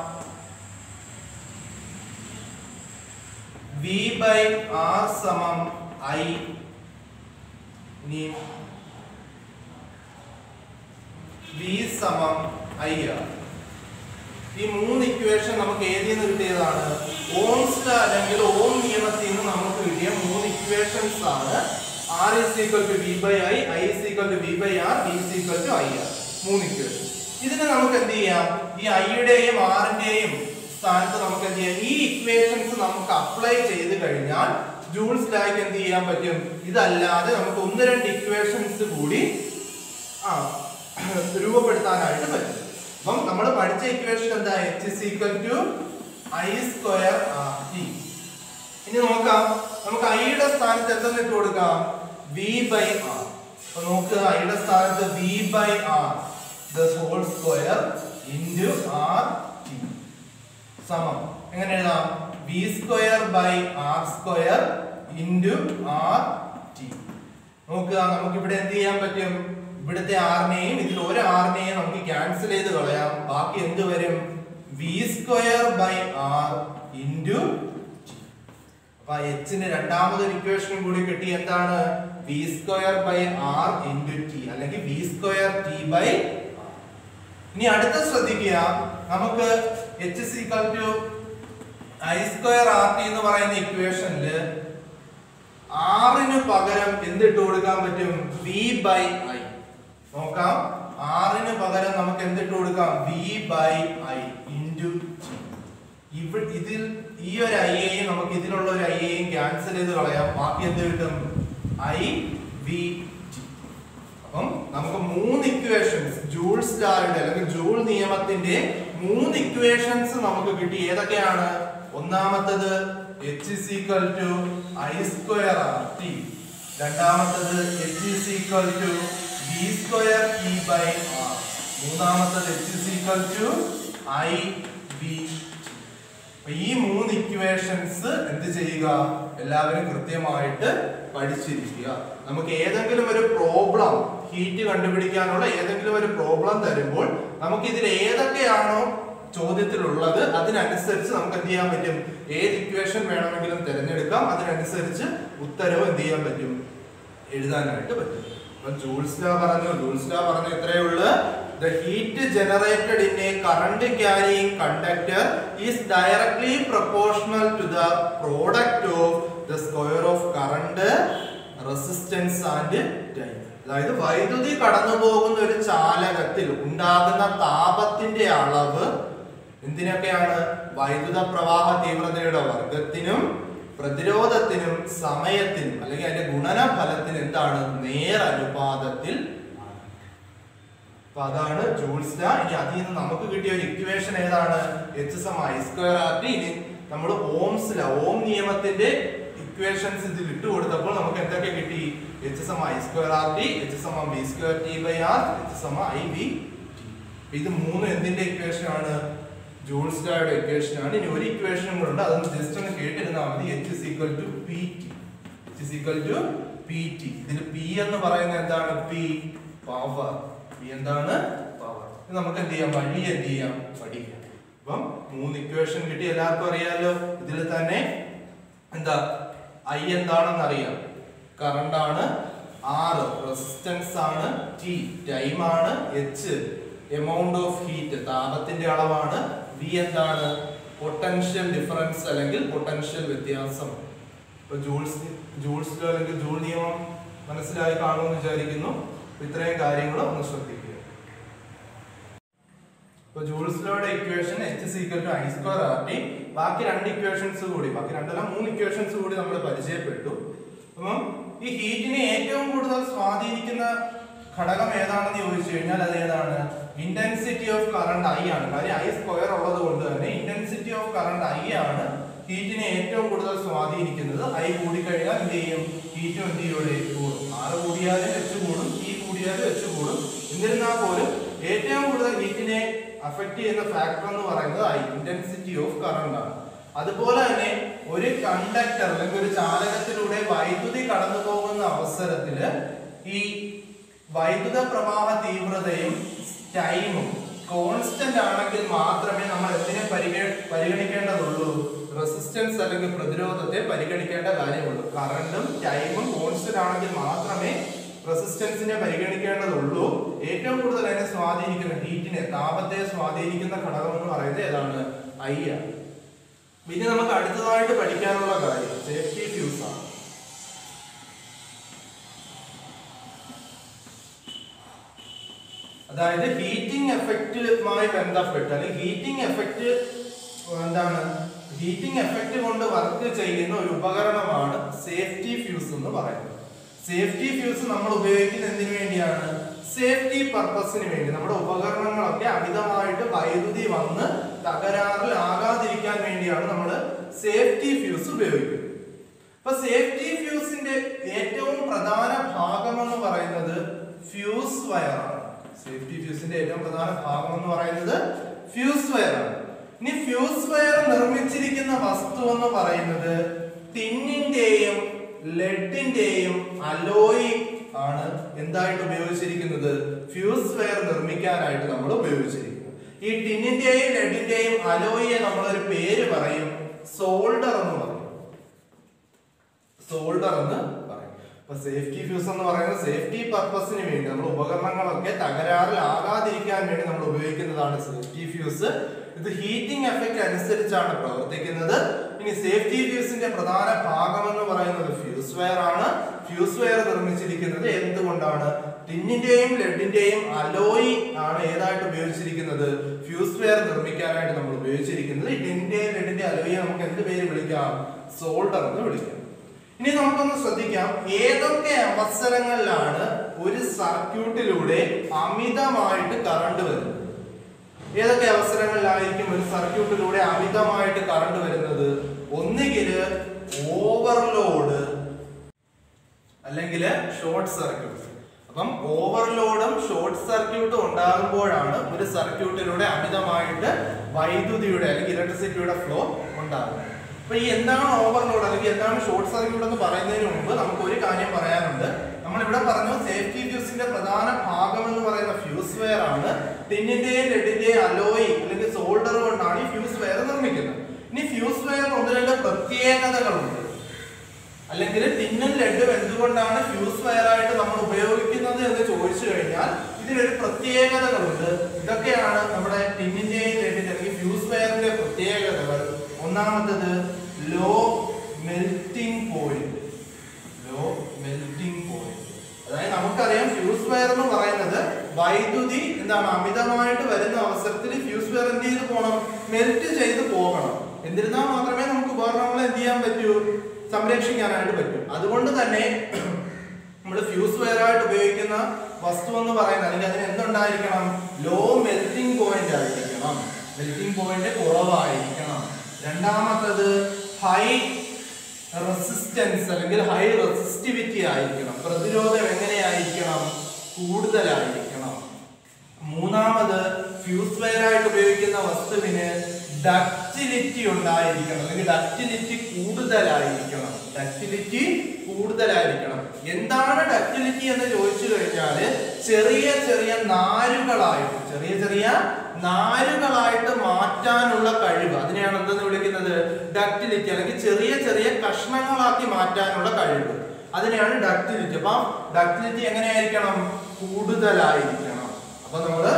വി ബൈ ആർ സമം ഐ ഇനി വി സമം ഐ ആർ ഈ മൂന്ന് ഇക്വേഷൻ നമുക്ക് ഏതിൽ നിന്ന് കിട്ടിയതാണ് ഓംസ് law അല്ലെങ്കിൽ ഓം നിയമത്തിൽ നിന്ന് നമുക്ക് കിട്ടിയ മൂന്ന് ഇക്വേഷൻസ് ആണ് R is equal to V by I I is equal to V by R V is equal to I R മൂന്ന് ഇക്വേഷൻ ഇതിനെ നമുക്ക് എന്ത് ചെയ്യാം ഈ ഐയുടെയും ആറിന്റെയും സ്ഥാനത്ത് നമുക്ക് എന്ത് ചെയ്യാം ഈ ഇക്വേഷൻസ് നമുക്ക് അപ്ലൈ ചെയ്ത് കഴിഞ്ഞാൽ ജൂൾസ് ലാക്ക് എന്ത് ചെയ്യാൻ പറ്റും ഇതല്ലാതെ നമുക്ക് ഒന്ന് രണ്ട് ഇക്വേഷൻസ് കൂടി ആ രൂപപ്പെടുത്താനായിട്ട് പറ്റും അപ്പം നമ്മൾ പഠിച്ച ഇക്വേഷൻ എന്താ H is equal to I square R T ഇനി നോക്കാം നമുക്ക് ഐയുടെ സ്ഥാനത്ത് എന്തെന്ന് ഇട്ട് കൊടുക്കാം വി ബൈ ആർ അപ്പൊ നോക്കുക ഐയുടെ സ്ഥാനത്ത് V by R the whole square into R T സമം എങ്ങനെ എഴുതാം V square by R square into R T നോക്കുക നമുക്ക് ഇവിടെ എന്ത് ചെയ്യാൻ പറ്റും ഇവിടുത്തെ ആറിനെയും ഇതിൽ ഒരു ആറിനെയും നമുക്ക് ക്യാൻസൽ ചെയ്ത് കളയാം ബാക്കി എന്ത് വരും V square by R into അപ്പൊ എച്ചിന് രണ്ടാമതൊരു ഇക്വേഷനും കൂടി കിട്ടി എന്താണ് V square by R into T അല്ലെങ്കിൽ വി സ്ക്വയർ ടി ബൈ ഇനി അടുത്ത ശ്രദ്ധിക്കുക നമുക്ക് H is equal to I square R T എന്ന് പറയുന്ന ഇക്വേഷനില് ആറിന് പകരം എന്തിട്ട് കൊടുക്കാൻ പറ്റും വി ബൈ ഐ നോക്കാം ആറിന് പകരം നമുക്ക് എന്തിട്ട് കൊടുക്കാം വി ബൈ ഐ ഇൻറ്റു ഇവിടെ ഇതിൽ ഈ ഒരു ഐയെയും നമുക്ക് ഇതിലുള്ള ഒരു ഐയെയും ക്യാൻസൽ ചെയ്ത് കളയാം ബാക്കി എന്ത് കിട്ടും ഐ വി ടി അപ്പം നമുക്ക് മൂന്ന് ഇക്വേഷൻസ് ജൂൾസ് ലായുടെ അല്ലെങ്കിൽ ജൂൾ നിയമത്തിന്റെ മൂന്ന് ഇക്വേഷൻസ് നമുക്ക് കിട്ടി ഏതൊക്കെയാണ് ഒന്നാമത്തത് H is equal to I square R T രണ്ടാമത്തത് H is equal to B square T by R മൂന്നാമത്തത് H is equal to I V അപ്പൊ ഈ മൂന്ന് ഇക്വേഷൻസ് എന്ത് ചെയ്യുക എല്ലാവരും കൃത്യമായിട്ട് പഠിച്ചിരിക്കുക നമുക്ക് ഏതെങ്കിലും ഒരു പ്രോബ്ലം ഹീറ്റ് കണ്ടുപിടിക്കാനുള്ള ഏതെങ്കിലും ഒരു പ്രോബ്ലം തരുമ്പോൾ നമുക്ക് ഇതിൽ ഏതൊക്കെയാണോ ചോദ്യത്തിലുള്ളത് അതിനനുസരിച്ച് നമുക്ക് എന്ത് ചെയ്യാൻ പറ്റും ഏത് ഇക്വേഷൻ വേണമെങ്കിലും തിരഞ്ഞെടുക്കാം അതിനനുസരിച്ച് ഉത്തരവ് എന്ത് ചെയ്യാൻ പറ്റും എഴുതാനായിട്ട് പറ്റും അപ്പൊ ജൂൾസ് ലാ പറഞ്ഞു ജൂൾസ് ലാ പറഞ്ഞു ഇത്രയേ ഉള്ളൂ the heat generated in a current carrying conductor is directly proportional to the product of the square of current resistance and time അതായത് വൈദ്യുതി കടന്നു പോകുന്ന ഒരു ചാലകത്തിൽ ഉണ്ടാകുന്ന താപത്തിന്റെ അളവ് എന്തിനൊക്കെയാണ് വൈദ്യുത പ്രവാഹ തീവ്രതയുടെ വർഗത്തിനും പ്രതിരോധത്തിനും സമയത്തിനും അല്ലെങ്കിൽ അതിന്റെ ഗുണനഫലത്തിന് എന്താണ് നേരനുപാതത്തിൽ ആണ് അപ്പൊ അതാണ് ജൂൾസ് ലാ ഇനി അതിൽ നിന്ന് നമുക്ക് കിട്ടിയ ഒരു ഇക്വേഷൻ ഏതാണ് എച്ച് സം ഐ സ്ക്വയർ ആർ ടി ഇനി നമ്മൾ ഓംസ് ലാ ഓം നിയമത്തിന്റെ ഇക്വേഷൻസ് ഇതിൽ ഇട്ട് കൊടുത്തപ്പോൾ നമുക്ക് എന്തൊക്കെ കിട്ടി എച്ച് സം I square R T H സമം B square T by R H സമ ഐ ബി ടി ഇത് മൂന്ന് എന്തിന്റെ ഇക്വേഷൻ ആണ് ജൂൾസ് ലായുടെ ഇക്വേഷൻ ആണ് ഇനി ഒരു ഇക്വേഷനും കൂടെ ഉണ്ട് അതൊന്ന് ജസ്റ്റ് ഒന്ന് കേട്ടിരുന്നാൽ മതി H is equal to P T H is equal to P T ഇതിൽ പി എന്ന് പറയുന്നത് എന്താണ് പി പവർ പി എന്താണ് പവർ ഇത് നമുക്ക് എന്ത് ചെയ്യാം വഴി എന്ത് ചെയ്യാം പഠിക്കാം അപ്പം മൂന്ന് ഇക്വേഷൻ കിട്ടി എല്ലാവർക്കും അറിയാലോ ഇതിൽ തന്നെ എന്താ ഐ എന്താണെന്ന് അറിയാം കറണ്ട് ആണ് ആറ് റെസിസ്റ്റൻസ് ആണ് ടി ടൈം ആണ് എച്ച് എമൗണ്ട് ഓഫ് ഹീറ്റ് താപത്തിന്റെ അളവാണ് വി എന്താണ് പൊട്ടൻഷ്യൽ ഡിഫറൻസ് അല്ലെങ്കിൽ പൊട്ടൻഷ്യൽ വ്യത്യാസം ഇപ്പൊ ജൂൾസ് ജൂൾസിലോ അല്ലെങ്കിൽ ജൂൾ നിയമം മനസ്സിലായി കാണുമെന്ന് വിചാരിക്കുന്നു അപ്പൊ ഇത്രയും കാര്യങ്ങൾ ഒന്ന് ശ്രദ്ധിക്കുക ഇപ്പൊ ജൂൾസിലോയുടെ equation H is equal to I square R T ബാക്കി രണ്ട് ഇക്വേഷൻസ് കൂടി ബാക്കി രണ്ടല്ല മൂന്ന് ഇക്വേഷൻസ് കൂടി നമ്മൾ പരിചയപ്പെട്ടു അപ്പം ഈ ഹീറ്റിനെ ഏറ്റവും കൂടുതൽ സ്വാധീനിക്കുന്ന ഘടകം ഏതാണെന്ന് ചോദിച്ചു കഴിഞ്ഞാൽ അത് ഏതാണ് ഇന്റൻസിറ്റി ഓഫ് കറണ്ട് ഐ ആണ് കാര്യം ഐ സ്ക്വയർ ഉള്ളത് കൊണ്ട് തന്നെ ഇന്റൻസിറ്റി ഓഫ് കറണ്ട് ഐ ആണ് ഹീറ്റിനെ ഏറ്റവും കൂടുതൽ സ്വാധീനിക്കുന്നത് ഐ കൂടിക്കഴിഞ്ഞാൽ എന്ത് ചെയ്യും ഹീറ്റും എന്ത് ചെയ്യൂടെ കൂടും ആറ് കൂടിയാലും വെച്ച് കൂടും ഈ കൂടിയാലും വെച്ച് കൂടും എന്നിരുന്നാൽ പോലും ഏറ്റവും കൂടുതൽ ഹീറ്റിനെ അഫക്ട് ചെയ്യുന്ന ഫാക്ടർ എന്ന് പറയുന്നത് ഐ ഇന്റൻസിറ്റി ഓഫ് കറണ്ട് ആണ് അതുപോലെ തന്നെ ഒരു കണ്ടക്ടർ അല്ലെങ്കിൽ ഒരു ചാലകത്തിലൂടെ വൈദ്യുതി കടന്നു പോകുന്ന അവസരത്തില് ഈ വൈദ്യുത പ്രവാഹ തീവ്രതയും ടൈമും കോൺസ്റ്റന്റ് ആണെങ്കിൽ മാത്രമേ നമ്മൾ എന്തിനെ പരിഗ- പരിഗണിക്കേണ്ടതുള്ളൂ റെസിസ്റ്റൻസ് അല്ലെങ്കിൽ പ്രതിരോധത്തെ പരിഗണിക്കേണ്ട കാര്യമുള്ളൂ കറണ്ടും ടൈമും കോൺസ്റ്റന്റ് ആണെങ്കിൽ മാത്രമേ റെസിസ്റ്റൻസിനെ പരിഗണിക്കേണ്ടതുള്ളൂ ഏറ്റവും കൂടുതൽ അതിനെ സ്വാധീനിക്കുന്ന ഹീറ്റിനെ താപത്തെ സ്വാധീനിക്കുന്ന ഘടകം എന്ന് പറയുന്നത് ഏതാണ് ഐ ആണ് ഇനി നമുക്ക് അടുത്തതായിട്ട് പഠിക്കാനുള്ള കാര്യം സേഫ്റ്റി ഫ്യൂസ് ആണ് അതായത് ഹീറ്റിംഗ് എഫക്റ്റുമായി ബന്ധപ്പെട്ട് അല്ലെങ്കിൽ ഹീറ്റിംഗ് എഫക്റ്റ് എന്താണ് ഹീറ്റിംഗ് എഫക്റ്റ് കൊണ്ട് വർക്ക് ചെയ്യുന്ന ഒരു ഉപകരണമാണ് സേഫ്റ്റി ഫ്യൂസ് എന്ന് പറയുന്നത് സേഫ്റ്റി ഫ്യൂസ് നമ്മൾ ഉപയോഗിക്കുന്ന എന്തിനു വേണ്ടിയാണ് സേഫ്റ്റി പർപ്പസിന് വേണ്ടി നമ്മുടെ ഉപകരണങ്ങളൊക്കെ അമിതമായിട്ട് വൈദ്യുതി വന്ന് തകരാറിലാകാതിരിക്കാൻ വേണ്ടിയാണ് നമ്മൾ സേഫ്റ്റി ഫ്യൂസ് ഉപയോഗിക്കുന്നത് അപ്പൊ സേഫ്റ്റി ഫ്യൂസിന്റെ ഏറ്റവും പ്രധാന ഭാഗം എന്ന് പറയുന്നത് ഫ്യൂസ് വയർ ആണ് സേഫ്റ്റി ഫ്യൂസിന്റെ ഏറ്റവും പ്രധാന ഭാഗം എന്ന് പറയുന്നത് ഫ്യൂസ് വയർ ആണ് ഇനി ഫ്യൂസ് വയർ നിർമ്മിച്ചിരിക്കുന്ന വസ്തു എന്ന് പറയുന്നത് ടിന്നിന്റെയും ലെഡിന്റെയും അലോയി ആണ് എന്തായിട്ട് ഉപയോഗിച്ചിരിക്കുന്നത് ഫ്യൂസ് വയർ നിർമ്മിക്കാനായിട്ട് നമ്മൾ ഉപയോഗിച്ചിരിക്കുന്നത് ഈ ടിന്നിന്റെയും ലെഡിന്റെയും അലോയിയെ നമ്മളൊരു പേര് പറയും സോൾഡർ എന്ന് പറയും സോൾഡർ എന്ന് പറയും അപ്പൊ സേഫ്റ്റി ഫ്യൂസ് എന്ന് പറയുന്നത് സേഫ്റ്റി പർപ്പസിന് വേണ്ടി നമ്മൾ ഉപകരണങ്ങളൊക്കെ തകരാറിലാകാതിരിക്കാൻ വേണ്ടി നമ്മൾ ഉപയോഗിക്കുന്നതാണ് സേഫ്റ്റി ഫ്യൂസ് ഇത് ഹീറ്റിംഗ് എഫക്റ്റ് അനുസരിച്ചാണ് പ്രവർത്തിക്കുന്നത് ഇനി സേഫ്റ്റി ഫ്യൂസിന്റെ പ്രധാന ഭാഗം എന്ന് പറയുന്നത് ഫ്യൂസ് വയർ ആണ് ഫ്യൂസ് വയർ നിർമ്മിച്ചിരിക്കുന്നത് എന്തുകൊണ്ടാണ് ടിന്നിന്റെയും ലെഡിന്റെയും അലോയി ആണ് ഏതായിട്ട് ഉപയോഗിച്ചിരിക്കുന്നത് ഫ്യൂസ് വയർ നിർമ്മിക്കാനായിട്ട് നമ്മൾ ഉപയോഗിച്ചിരിക്കുന്നത് ഈ ടിന്നിന്റെയും ലെഡിന്റെയും അലോയിയെ നമുക്ക് എന്ത് പേര് വിളിക്കാം സോൾഡർ എന്ന് വിളിക്കാം ഇനി നമുക്കൊന്ന് ശ്രദ്ധിക്കാം ഏതൊക്കെ അവസരങ്ങളിലാണ് ഒരു സർക്യൂട്ടിലൂടെ അമിതമായിട്ട് കറണ്ട് വരുന്നത് ഏതൊക്കെ അവസരങ്ങളിലായിരിക്കും ഒരു സർക്യൂട്ടിലൂടെ അമിതമായിട്ട് കറണ്ട് വരുന്നത് ഒന്നുകില് ഓവർലോഡ് അല്ലെങ്കിൽ ഷോർട്ട് സർക്യൂട്ട് അപ്പം ഓവർലോഡും ഷോർട്ട് സർക്യൂട്ടും ഉണ്ടാകുമ്പോഴാണ് ഒരു സർക്യൂട്ടിലൂടെ അമിതമായിട്ട് വൈദ്യുതിയുടെ അല്ലെങ്കിൽ ഇലക്ട്രിസിറ്റിയുടെ ഫ്ലോ ഉണ്ടാകുന്നത് അപ്പൊ ഈ എന്താണ് ഓവർലോഡ് അല്ലെങ്കിൽ എന്താണ് ഷോർട്ട് സർക്യൂട്ട് എന്ന് പറയുന്നതിന് മുമ്പ് നമുക്ക് ഒരു കാര്യം പറയാനുണ്ട് നമ്മൾ ഇവിടെ പറഞ്ഞു സേഫ്റ്റി ഫ്യൂസിന്റെ പ്രധാന ഭാഗം എന്ന് പറയുന്ന ഫ്യൂസ് വെയർ ആണ് ടിന്നിന്റെയും ലെഡിന്റെയും അലോയി അല്ലെങ്കിൽ സോൾഡർ കൊണ്ടാണ് ഈ ഫ്യൂസ് വെയർ നിർമ്മിക്കുന്നത് ഇനി ഫ്യൂസ് വെയറിന് ഒന്ന് രണ്ട് പ്രത്യേകതകളുണ്ട് അല്ലെങ്കിൽ ടിന്നും ലഡും എന്തുകൊണ്ടാണ് ഫ്യൂസ് വയറായിട്ട് നമ്മൾ ഉപയോഗിക്കുന്നത് എന്ന് ചോദിച്ചു കഴിഞ്ഞാൽ ഇതിനൊരു പ്രത്യേകതകളുണ്ട് ഇതൊക്കെയാണ് നമ്മുടെ ടിന്നിന്റെയും ലഡിന്റെ അല്ലെങ്കിൽ ഫ്യൂസ് വയറിന്റെ പ്രത്യേകതകൾ ഒന്നാമത്തത് low melting point low melting point അതായത് നമുക്കറിയാം ഫ്യൂസ് വയർ എന്ന് പറയുന്നത് വൈദ്യുതി എന്താണ് അമിതമായിട്ട് വരുന്ന അവസരത്തിൽ ഫ്യൂസ് വയർ എന്ത് ചെയ്ത് പോകണം മെൽറ്റ് ചെയ്ത് പോകണം എന്നിരുന്നാൽ മാത്രമേ നമുക്ക് ഉപകരണങ്ങളെ എന്ത് ചെയ്യാൻ പറ്റൂ സംരക്ഷിക്കാനായിട്ട് പറ്റും അതുകൊണ്ട് തന്നെ നമ്മൾ ഫ്യൂസ് വയർ ആയിട്ട് ഉപയോഗിക്കുന്ന വസ്തു എന്ന് പറയുന്നത് അല്ലെങ്കിൽ അതിന് എന്തുണ്ടായിരിക്കണം ലോ മെൽറ്റിംഗ് പോയിന്റ് ആയിരിക്കണം മെൽറ്റിംഗ് പോയിന്റ് കുറവായിരിക്കണം രണ്ടാമത്തത് ഹൈ റെസിസ്റ്റൻസ് അല്ലെങ്കിൽ ഹൈ റെസിസ്റ്റിവിറ്റി ആയിരിക്കണം പ്രതിരോധം എങ്ങനെയായിരിക്കണം കൂടുതലായിരിക്കണം മൂന്നാമത് ഫ്യൂസ് വയർ ആയിട്ട് ഉപയോഗിക്കുന്ന വസ്തുവിന് ഡക്റ്റിലിറ്റി ഉണ്ടായിരിക്കണം അല്ലെങ്കിൽ ഡക്റ്റിലിറ്റി കൂടുതലായിരിക്കണം ഡക്റ്റിലിറ്റി കൂടുതലായിരിക്കണം എന്താണ് ഡക്റ്റിലിറ്റി എന്ന് ചോദിച്ചു കഴിഞ്ഞാല് ചെറിയ ചെറിയ നാരുകളായിട്ട് ചെറിയ ചെറിയ നാരുകളായിട്ട് മാറ്റാനുള്ള കഴിവ് അതിനെയാണ് എന്തെന്ന് വിളിക്കുന്നത് ഡക്റ്റിലിറ്റി അല്ലെങ്കിൽ ചെറിയ ചെറിയ കഷ്ണങ്ങളാക്കി മാറ്റാനുള്ള കഴിവ് അതിനെയാണ് ഡക്റ്റിലിറ്റി അപ്പൊ ഡക്റ്റിലിറ്റി എങ്ങനെയായിരിക്കണം കൂടുതലായിരിക്കണം അപ്പൊ നമ്മള്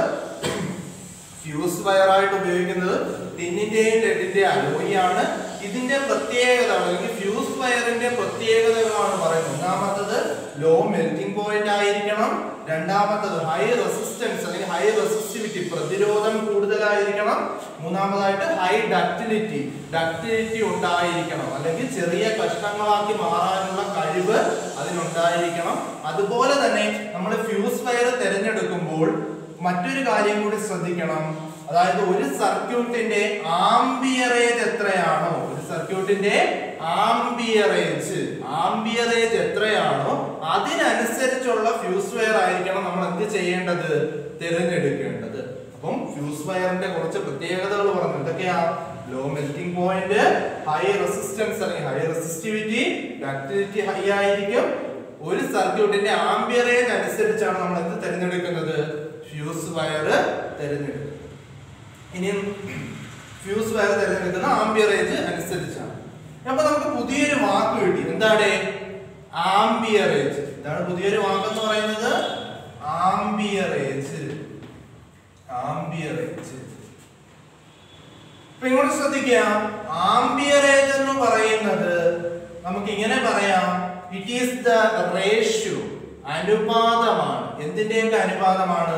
ഫ്യൂസ് വയറായിട്ട് ഉപയോഗിക്കുന്നത് ടിന്നിന്റെയും ലെഡിന്റെയും അലോയി ആണ് ഇതിന്റെ പ്രത്യേകത അല്ലെങ്കിൽ ഫ്യൂസ് വയറിന്റെ പ്രത്യേകതകളാണ് പറയുന്നത് ഒന്നാമത്തത് ലോ മെൽറ്റിംഗ് പോയിന്റ് ആയിരിക്കണം രണ്ടാമത്തത് ഹൈ റെസിസ്റ്റൻസ് അല്ലെങ്കിൽ ഹൈ റെസിസ്റ്റിവിറ്റി പ്രതിരോധം കൂടുതലായിരിക്കണം മൂന്നാമതായിട്ട് ഹൈ ഡക്റ്റിലിറ്റി ഡക്റ്റിലിറ്റി ഉണ്ടായിരിക്കണം അല്ലെങ്കിൽ ചെറിയ കഷ്ണങ്ങളാക്കി മാറാനുള്ള കഴിവ് അതിനുണ്ടായിരിക്കണം അതുപോലെ തന്നെ നമ്മൾ ഫ്യൂസ് വയർ തിരഞ്ഞെടുക്കുമ്പോൾ മറ്റൊരു കാര്യം കൂടി ശ്രദ്ധിക്കണം അതായത് ഒരു സർക്യൂട്ടിന്റെ ആംബിയറേജ് എത്രയാണോ ഒരു സർക്യൂട്ടിന്റെ ആംബിയറേജ് ആംബിയറേജ് എത്രയാണോ അതിനനുസരിച്ചുള്ള ഫ്യൂസ് വയർ ആയിരിക്കണം നമ്മൾ എന്ത് ചെയ്യേണ്ടത് തിരഞ്ഞെടുക്കേണ്ടത് അപ്പം ഫ്യൂസ് വയറിന്റെ കുറച്ച് പ്രത്യേകതകൾ പറഞ്ഞു എന്തൊക്കെയാ low melting point high resistance അല്ലെങ്കിൽ ഹൈ റെസിസ്റ്റിവിറ്റി ഡക്ടിലിറ്റി ഹൈ ആയിരിക്കും ഒരു സർക്യൂട്ടിന്റെ ആംബിയറേജ് അനുസരിച്ചാണ് നമ്മൾ എന്ത് തിരഞ്ഞെടുക്കുന്നത് ഫ്യൂസ് വയർ തിരഞ്ഞെടുക്കുന്നത് ഇനി ഫ്യൂസ് വയർ തിരഞ്ഞെടുക്കുന്ന ആംബിയറേജ് അനുസരിച്ചാണ് അപ്പൊ നമുക്ക് പുതിയൊരു വാക്ക് കിട്ടി എന്താണ് ആംബിയറേജ് ഇതാണ് പുതിയൊരു വാക്ക് എന്ന് പറയുന്നത് ആംബിയറേജ് ആംബിയറേജ് ഇപ്പൊ ഇങ്ങോട്ട് ശ്രദ്ധിക്കുക ആംബിയറേജ് എന്ന് പറയുന്നത് നമുക്ക് ഇങ്ങനെ പറയാം ഇറ്റ് ഈസ് ദ റേഷ്യോ അനുപാതമാണ് എന്തിന്റെയൊക്കെ അനുപാതമാണ്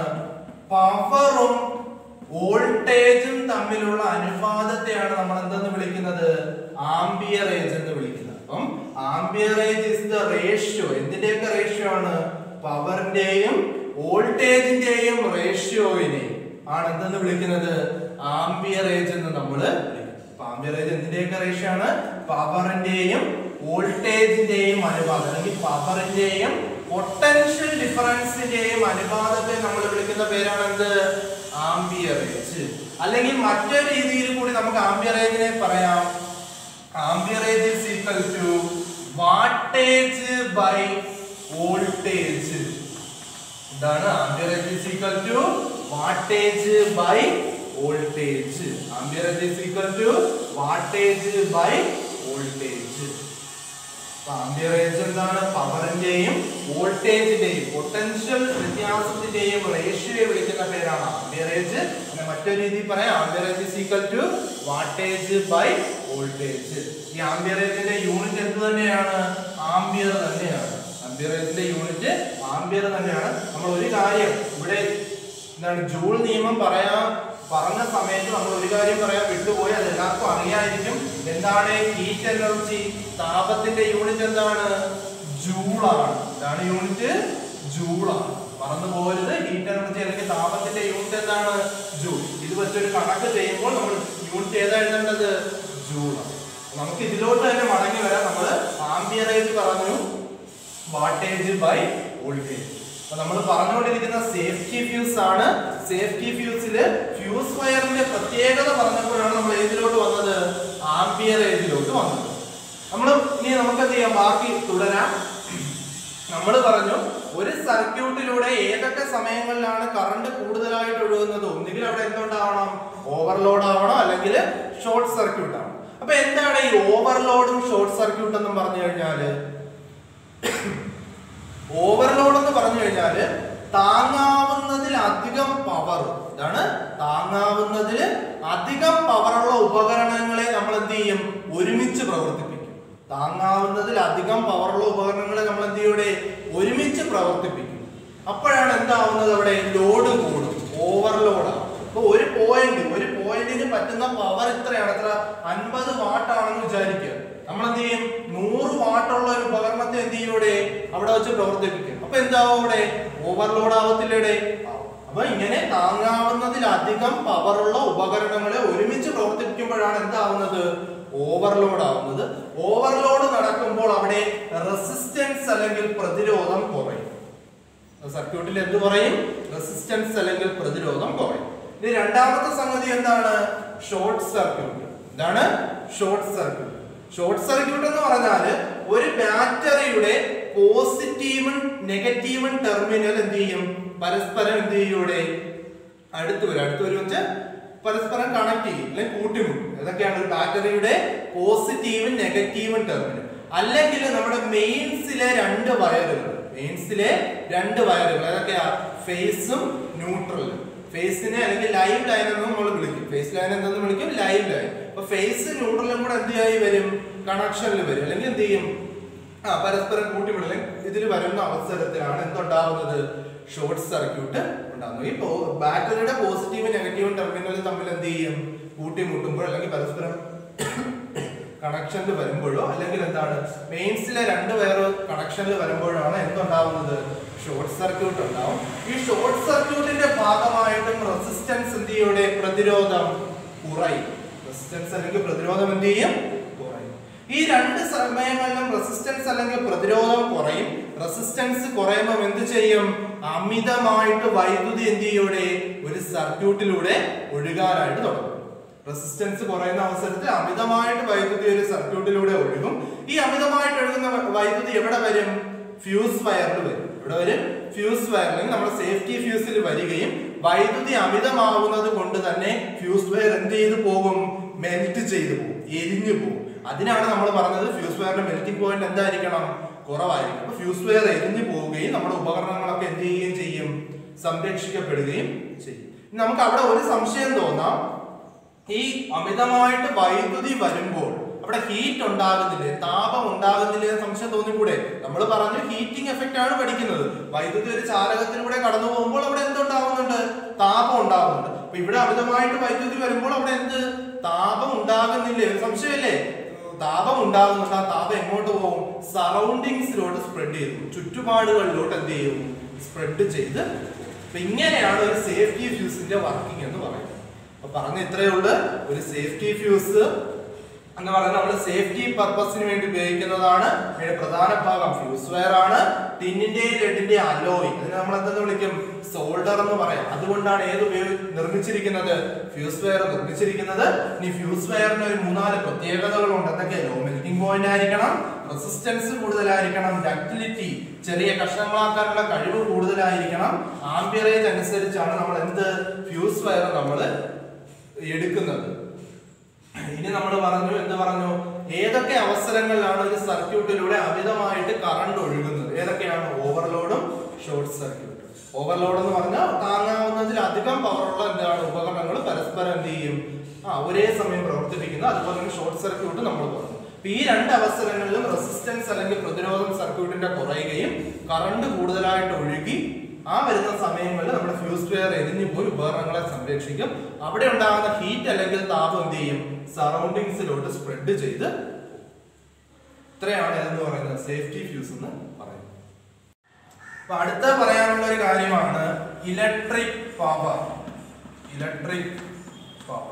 പവറും വോൾട്ടേജും തമ്മിലുള്ള അനുപാതത്തെയാണ് നമ്മൾ എന്തെന്ന് വിളിക്കുന്നത് ആംബിയറേജ് എന്ന് വിളിക്കുന്നത് അപ്പം ആംബിയറേജ് ഇസ് ദ റേഷ്യോ എന്തിന്റെയൊക്കെ റേഷ്യോ ആണ് പവറിന്റെയും വോൾട്ടേജിന്റെയും റേഷ്യോയിനെ ആണ് എന്തെന്ന് വിളിക്കുന്നത് ആംബിയറേജ് എന്ന് നമ്മൾ ആംബിയറേജ് എന്തിന്റെയൊക്കെ റേഷ്യോ ആണ് പവറിന്റെയും വോൾട്ടേജിന്റെയും അനുപാതം അല്ലെങ്കിൽ പവറിന്റെയും പൊട്ടൻഷ്യൽ ഡിഫറൻസിന്റെയും അനുപാതത്തെ നമ്മൾ വിളിക്കുന്ന പേരാണ് എന്ത് ആംബിയറേജ് അല്ലെങ്കിൽ മറ്റൊരു രീതിയിൽ കൂടി നമുക്ക് ആംബിയറേജിനെ പറയാം amperage is equal to wattage by voltage ഇതാണ് amperage is equal to wattage by voltage amperage is equal to wattage by voltage amperage എന്താണ് പവറിന്റെയും വോൾട്ടേജിന്റെയും പൊട്ടൻഷ്യൽ വ്യത്യാസത്തിന്റെയും റേഷ്യോയെ വിളിക്കുന്ന പേരാണ് ആംബിയറേജ് പിന്നെ മറ്റൊരു രീതിയിൽ പറയാം amperage is equal to wattage by voltage ഈ ആംബിയറേജിന്റെ യൂണിറ്റ് എന്ത് തന്നെയാണ് ആംബിയർ തന്നെയാണ് ആംബിയറേജിന്റെ യൂണിറ്റ് ആംബിയർ തന്നെയാണ് നമ്മൾ ഒരു കാര്യം ഇവിടെ എന്താണ് ജൂൾ നിയമം പറയാ പറഞ്ഞ സമയത്ത് നമ്മൾ ഒരു കാര്യം പറയാൻ വിട്ടുപോയി അത് എല്ലാവർക്കും അറിയായിരിക്കും എന്താണ് ഹീറ്റ് എനർജി താപത്തിന്റെ യൂണിറ്റ് എന്താണ് ജൂളാണ് എന്താണ് യൂണിറ്റ് ജൂളാണ് മറന്നു പോകരുത് ഹീറ്റ് എനർജി അല്ലെങ്കിൽ താപത്തിന്റെ യൂണിറ്റ് എന്താണ് ജൂൾ ഇത് വെച്ചൊരു കണക്ക് ചെയ്യുമ്പോൾ നമ്മൾ യൂണിറ്റ് ഏതാ എഴുതേണ്ടത് ജൂളാണ് നമുക്ക് ഇതിലോട്ട് തന്നെ മടങ്ങി വരാം നമ്മൾ ആംബിയറേജ് പറഞ്ഞു വാട്ടേജ് ബൈ വോൾട്ടേജ് അപ്പൊ നമ്മൾ പറഞ്ഞുകൊണ്ടിരിക്കുന്ന സേഫ്റ്റി ഫ്യൂസ് ആണ് സേഫ്റ്റി ഫ്യൂസില് ഫ്യൂസ് വയറിന്റെ പ്രത്യേകത പറഞ്ഞപ്പോഴാണ് നമ്മൾ ഏതിലോട്ട് വന്നത് ആംബിയറേജിലോട്ട് വന്നത് നമ്മൾ ഇനി നമുക്ക് എന്ത് ചെയ്യാം ബാക്കി തുടരാം നമ്മൾ പറഞ്ഞു ഒരു സർക്യൂട്ടിലൂടെ ഏതൊക്കെ സമയങ്ങളിലാണ് കറണ്ട് കൂടുതലായിട്ട് ഒഴുകുന്നത് ഒന്നുകിൽ അവിടെ എന്തുണ്ടാവണം ഓവർലോഡ് ആവണം അല്ലെങ്കിൽ ഷോർട്ട് സർക്യൂട്ട് ആവണം അപ്പൊ എന്താണ് ഈ ഓവർലോഡും ഷോർട്ട് സർക്യൂട്ട് എന്നും പറഞ്ഞു കഴിഞ്ഞാല് ഓവർലോഡ് എന്ന് പറഞ്ഞു കഴിഞ്ഞാല് താങ്ങാവുന്നതിൽ അധികം പവർ ഇതാണ് താങ്ങാവുന്നതിൽ അധികം പവറുള്ള ഉപകരണങ്ങളെ നമ്മൾ എന്ത് ചെയ്യും ഒരുമിച്ച് പ്രവർത്തിപ്പിക്കും താങ്ങാവുന്നതിൽ അധികം പവറുള്ള ഉപകരണങ്ങളെ നമ്മൾ എന്ത് ചെയ്യൂടെ ഒരുമിച്ച് പ്രവർത്തിപ്പിക്കും അപ്പോഴാണ് എന്താവുന്നത് അവിടെ ലോഡ് കൂടും ഓവർലോഡാണ് അപ്പൊ ഒരു പോയിന്റ് ഒരു പോയിന്റിന് പറ്റുന്ന പവർ ഇത്രയാണ് എത്ര അൻപത് വാട്ടാണെന്ന് വിചാരിക്കുക നമ്മൾ എന്ത് ചെയ്യും നൂറ് വാട്ടുള്ള ഒരു ഉപകരണത്തെ എന്ത് ചെയ്യൂടെ അവിടെ വെച്ച് പ്രവർത്തിപ്പിക്കും അപ്പൊ എന്താവും അവിടെ ഓവർലോഡ് ആവത്തില്ലേടെ അപ്പൊ ഇങ്ങനെ താങ്ങാവുന്നതിലധികം പവറുള്ള ഉപകരണങ്ങളെ ഒരുമിച്ച് പ്രവർത്തിപ്പിക്കുമ്പോഴാണ് എന്താവുന്നത് ഓവർലോഡ് ആവുന്നത് ഓവർലോഡ് നടക്കുമ്പോൾ അവിടെ റെസിസ്റ്റൻസ് അല്ലെങ്കിൽ പ്രതിരോധം കുറയും സർക്യൂട്ടിൽ എന്ത് പറയും റെസിസ്റ്റൻസ് അല്ലെങ്കിൽ പ്രതിരോധം കുറയും ഇനി രണ്ടാമത്തെ സംഗതി എന്താണ് ഷോർട്ട് സർക്യൂട്ട് എന്താണ് ഷോർട്ട് സർക്യൂട്ട് ഷോർട്ട് സർക്യൂട്ട് എന്ന് പറഞ്ഞാൽ ഒരു ബാറ്ററിയുടെ പോസിറ്റീവും നെഗറ്റീവും ടെർമിനൽ എന്ത് ചെയ്യും പരസ്പരം എന്ത് ചെയ്യൂടെ അടുത്ത് വരും അടുത്ത് വരും വെച്ച് പരസ്പരം കണക്ട് ചെയ്യും അല്ലെങ്കിൽ കൂട്ടിമുട്ടും ഇതൊക്കെയാണ് ഒരു ബാറ്ററിയുടെ പോസിറ്റീവും നെഗറ്റീവും ടെർമിനൽ അല്ലെങ്കിൽ നമ്മുടെ മെയിൻസിലെ രണ്ട് വയറുകൾ മെയിൻസിലെ രണ്ട് വയറുകൾ ഏതൊക്കെയാ ഫേസും ന്യൂട്രലും ഫേസിനെ അല്ലെങ്കിൽ ലൈവ് ലൈൻ എന്ന് നമ്മൾ വിളിക്കും ഫേസ് ലൈൻ എന്തെന്ന് വിളിക്കും ലൈവ് ലൈൻ അപ്പൊ ഫേസ് ന്യൂട്രലും കൂടെ എന്ത് ആയി വരും കണക്ഷനിൽ വരും അല്ലെങ്കിൽ എന്ത് ചെയ്യും ആ പരസ്പരം കൂട്ടിമുട്ടൽ ഇതിൽ വരുന്ന അവസരത്തിലാണ് എന്തുണ്ടാവുന്നത് ഷോർട്ട് സർക്യൂട്ട് ഉണ്ടാകുന്നത് ഈ ബാറ്ററിയുടെ പോസിറ്റീവും നെഗറ്റീവും ടെർമിനൽ തമ്മിൽ എന്ത് ചെയ്യും കൂട്ടിമുട്ടുമ്പോൾ അല്ലെങ്കിൽ പരസ്പരം കണക്ഷനിൽ വരുമ്പോഴോ അല്ലെങ്കിൽ എന്താണ് മെയിൻസിലെ രണ്ട് വയർ കണക്ഷനിൽ വരുമ്പോഴാണ് എന്തുണ്ടാവുന്നത് ഷോർട്ട് സർക്യൂട്ട് ഉണ്ടാവും ഈ ഷോർട്ട് സർക്യൂട്ടിന്റെ ഭാഗമായിട്ടും റെസിസ്റ്റൻസ് എന്ത് ചെയ്യൂടെ പ്രതിരോധം കുറയും റെസിസ്റ്റൻസ് അല്ലെങ്കിൽ പ്രതിരോധം എന്ത് ചെയ്യും കുറയും ഈ രണ്ട് സമയങ്ങളിലും റെസിസ്റ്റൻസ് അല്ലെങ്കിൽ പ്രതിരോധം കുറയും റെസിസ്റ്റൻസ് കുറയുമ്പോൾ എന്ത് ചെയ്യും അമിതമായിട്ട് വൈദ്യുതി എന്ത് ചെയ്യൂടെ ഒരു സർക്യൂട്ടിലൂടെ ഒഴുകാനായിട്ട് തുടങ്ങും റെസിസ്റ്റൻസ് കുറയുന്ന അവസരത്തിൽ അമിതമായിട്ട് വൈദ്യുതി ഒരു സർക്യൂട്ടിലൂടെ ഒഴുകും ഈ അമിതമായിട്ട് ഒഴുകുന്ന വ- വൈദ്യുതി എവിടെ വരും ഫ്യൂസ് വയറിൽ വരും ഇവിടെ വരും ഫ്യൂസ് വയറിൽ നമ്മുടെ സേഫ്റ്റി ഫ്യൂസിൽ വരികയും വൈദ്യുതി അമിതമാവുന്നത് കൊണ്ട് തന്നെ ഫ്യൂസ് വയർ എന്ത് ചെയ്തു പോകും മെൽറ്റ് ചെയ്തു പോകും എരിഞ്ഞു പോകും അതിനാണ് നമ്മൾ പറഞ്ഞത് ഫ്യൂസ് വയറിന്റെ മെൽറ്റിംഗ് പോയിന്റ് എന്തായിരിക്കണം കുറവായിരിക്കും അപ്പൊ ഫ്യൂസ് വയർ എരിഞ്ഞു പോവുകയും നമ്മുടെ ഉപകരണങ്ങളൊക്കെ എന്ത് ചെയ്യുകയും ചെയ്യും സംരക്ഷിക്കപ്പെടുകയും ചെയ്യും ഇനി നമുക്ക് അവിടെ ഒരു സംശയം തോന്നാം ഈ അമിതമായിട്ട് വൈദ്യുതി വരുമ്പോൾ അവിടെ ഹീറ്റ് ഉണ്ടാകുന്നില്ലേ താപം ഉണ്ടാകുന്നില്ലേ എന്ന് സംശയം തോന്നിക്കൂടെ നമ്മൾ പറഞ്ഞു ഹീറ്റിംഗ് എഫക്റ്റ് ആണ് പഠിക്കുന്നത് വൈദ്യുതി ഒരു ചാലകത്തിലൂടെ കടന്നു പോകുമ്പോൾ അവിടെ എന്തുണ്ടാകുന്നുണ്ട് താപം ഉണ്ടാകുന്നുണ്ട് അപ്പൊ ഇവിടെ അമിതമായിട്ട് വൈദ്യുതി വരുമ്പോൾ അവിടെ എന്ത് താപം ഉണ്ടാകുന്നില്ലേ ഒരു സംശയമല്ലേ താപം ഉണ്ടാകുന്നുണ്ട് ആ താപം എങ്ങോട്ട് പോകും സറൗണ്ടിങ്സിലോട്ട് സ്പ്രെഡ് ചെയ്തു ചുറ്റുപാടുകളിലോട്ട് എന്ത് ചെയ്യും സ്പ്രെഡ് ചെയ്ത് അപ്പൊ ഇങ്ങനെയാണ് ഒരു സേഫ്റ്റി ഫ്യൂസിന്റെ വർക്കിംഗ് എന്ന് പറയുന്നത് അപ്പൊ പറഞ്ഞ ഇത്രയേ ഉള്ളൂ ഒരു സേഫ്റ്റി ഫ്യൂസ് എന്ന് പറയുന്നത് നമ്മൾ സേഫ്റ്റി പർപ്പസിന് വേണ്ടി ഉപയോഗിക്കുന്നതാണ് ഇതിന്റെ പ്രധാന ഭാഗം ഫ്യൂസ് വയർ ആണ് ടിന്നിന്റെയും ലെഡിന്റെ അലോയ് അതിന് നമ്മൾ എന്തെന്ന് വിളിക്കും സോൾഡർ എന്ന് പറയാം അതുകൊണ്ടാണ് ഏത് ഉപയോഗി നിർമ്മിച്ചിരിക്കുന്നത് ഫ്യൂസ് വയർ നിർമ്മിച്ചിരിക്കുന്നത് ഇനി ഫ്യൂസ് വയറിന് ഒരു മൂന്നാല് പ്രത്യേകതകളുണ്ട് എന്തൊക്കെ ലോ മെൽറ്റിംഗ് പോയിന്റ് ആയിരിക്കണം റെസിസ്റ്റൻസ് കൂടുതലായിരിക്കണം ഡക്ടിലിറ്റി ചെറിയ കഷ്ണങ്ങളാക്കാനുള്ള കഴിവ് കൂടുതലായിരിക്കണം ആംബിയറേജ് അനുസരിച്ചാണ് നമ്മൾ എന്ത് ഫ്യൂസ് വയർ നമ്മൾ എടുക്കുന്നത് ഇനി നമ്മൾ പറഞ്ഞു എന്ത് പറഞ്ഞു ഏതൊക്കെ അവസരങ്ങളിലാണ് ഒരു സർക്യൂട്ടിലൂടെ അമിതമായിട്ട് കറണ്ട് ഒഴുകുന്നത് ഏതൊക്കെയാണ് ഓവർലോഡും ഷോർട്ട് സർക്യൂട്ട് ഓവർലോഡ് എന്ന് പറഞ്ഞാൽ താങ്ങാവുന്നതിലധികം പവറുള്ള എന്താണ് ഉപകരണങ്ങൾ പരസ്പരം എന്ത് ചെയ്യും ആ ഒരേ സമയം പ്രവർത്തിപ്പിക്കുന്നു അതുപോലെ തന്നെ ഷോർട്ട് സർക്യൂട്ട് നമ്മൾ പറഞ്ഞു അപ്പൊ ഈ രണ്ട് അവസരങ്ങളിലും റെസിസ്റ്റൻസ് അല്ലെങ്കിൽ പ്രതിരോധം സർക്യൂട്ടിന്റെ കുറയുകയും കറണ്ട് കൂടുതലായിട്ട് ഒഴുകി ആ വരുന്ന സമയങ്ങളിൽ നമ്മുടെ ഫ്യൂസ് വെയർ എരിഞ്ഞു പോയി ഉപകരണങ്ങളെ സംരക്ഷിക്കും അവിടെ ഉണ്ടാകുന്ന ഹീറ്റ് അല്ലെങ്കിൽ താപം എന്ത് ചെയ്യും സറൗണ്ടിങ്സിലോട്ട് സ്പ്രെഡ് ചെയ്ത് ഇത്രയാണ് എന്ന് പറയുന്നത് സേഫ്റ്റി ഫ്യൂസ് എന്ന് പറയുന്നത് അപ്പൊ അടുത്ത പറയാനുള്ള ഒരു കാര്യമാണ് ഇലക്ട്രിക് പവർ ഇലക്ട്രിക് പവർ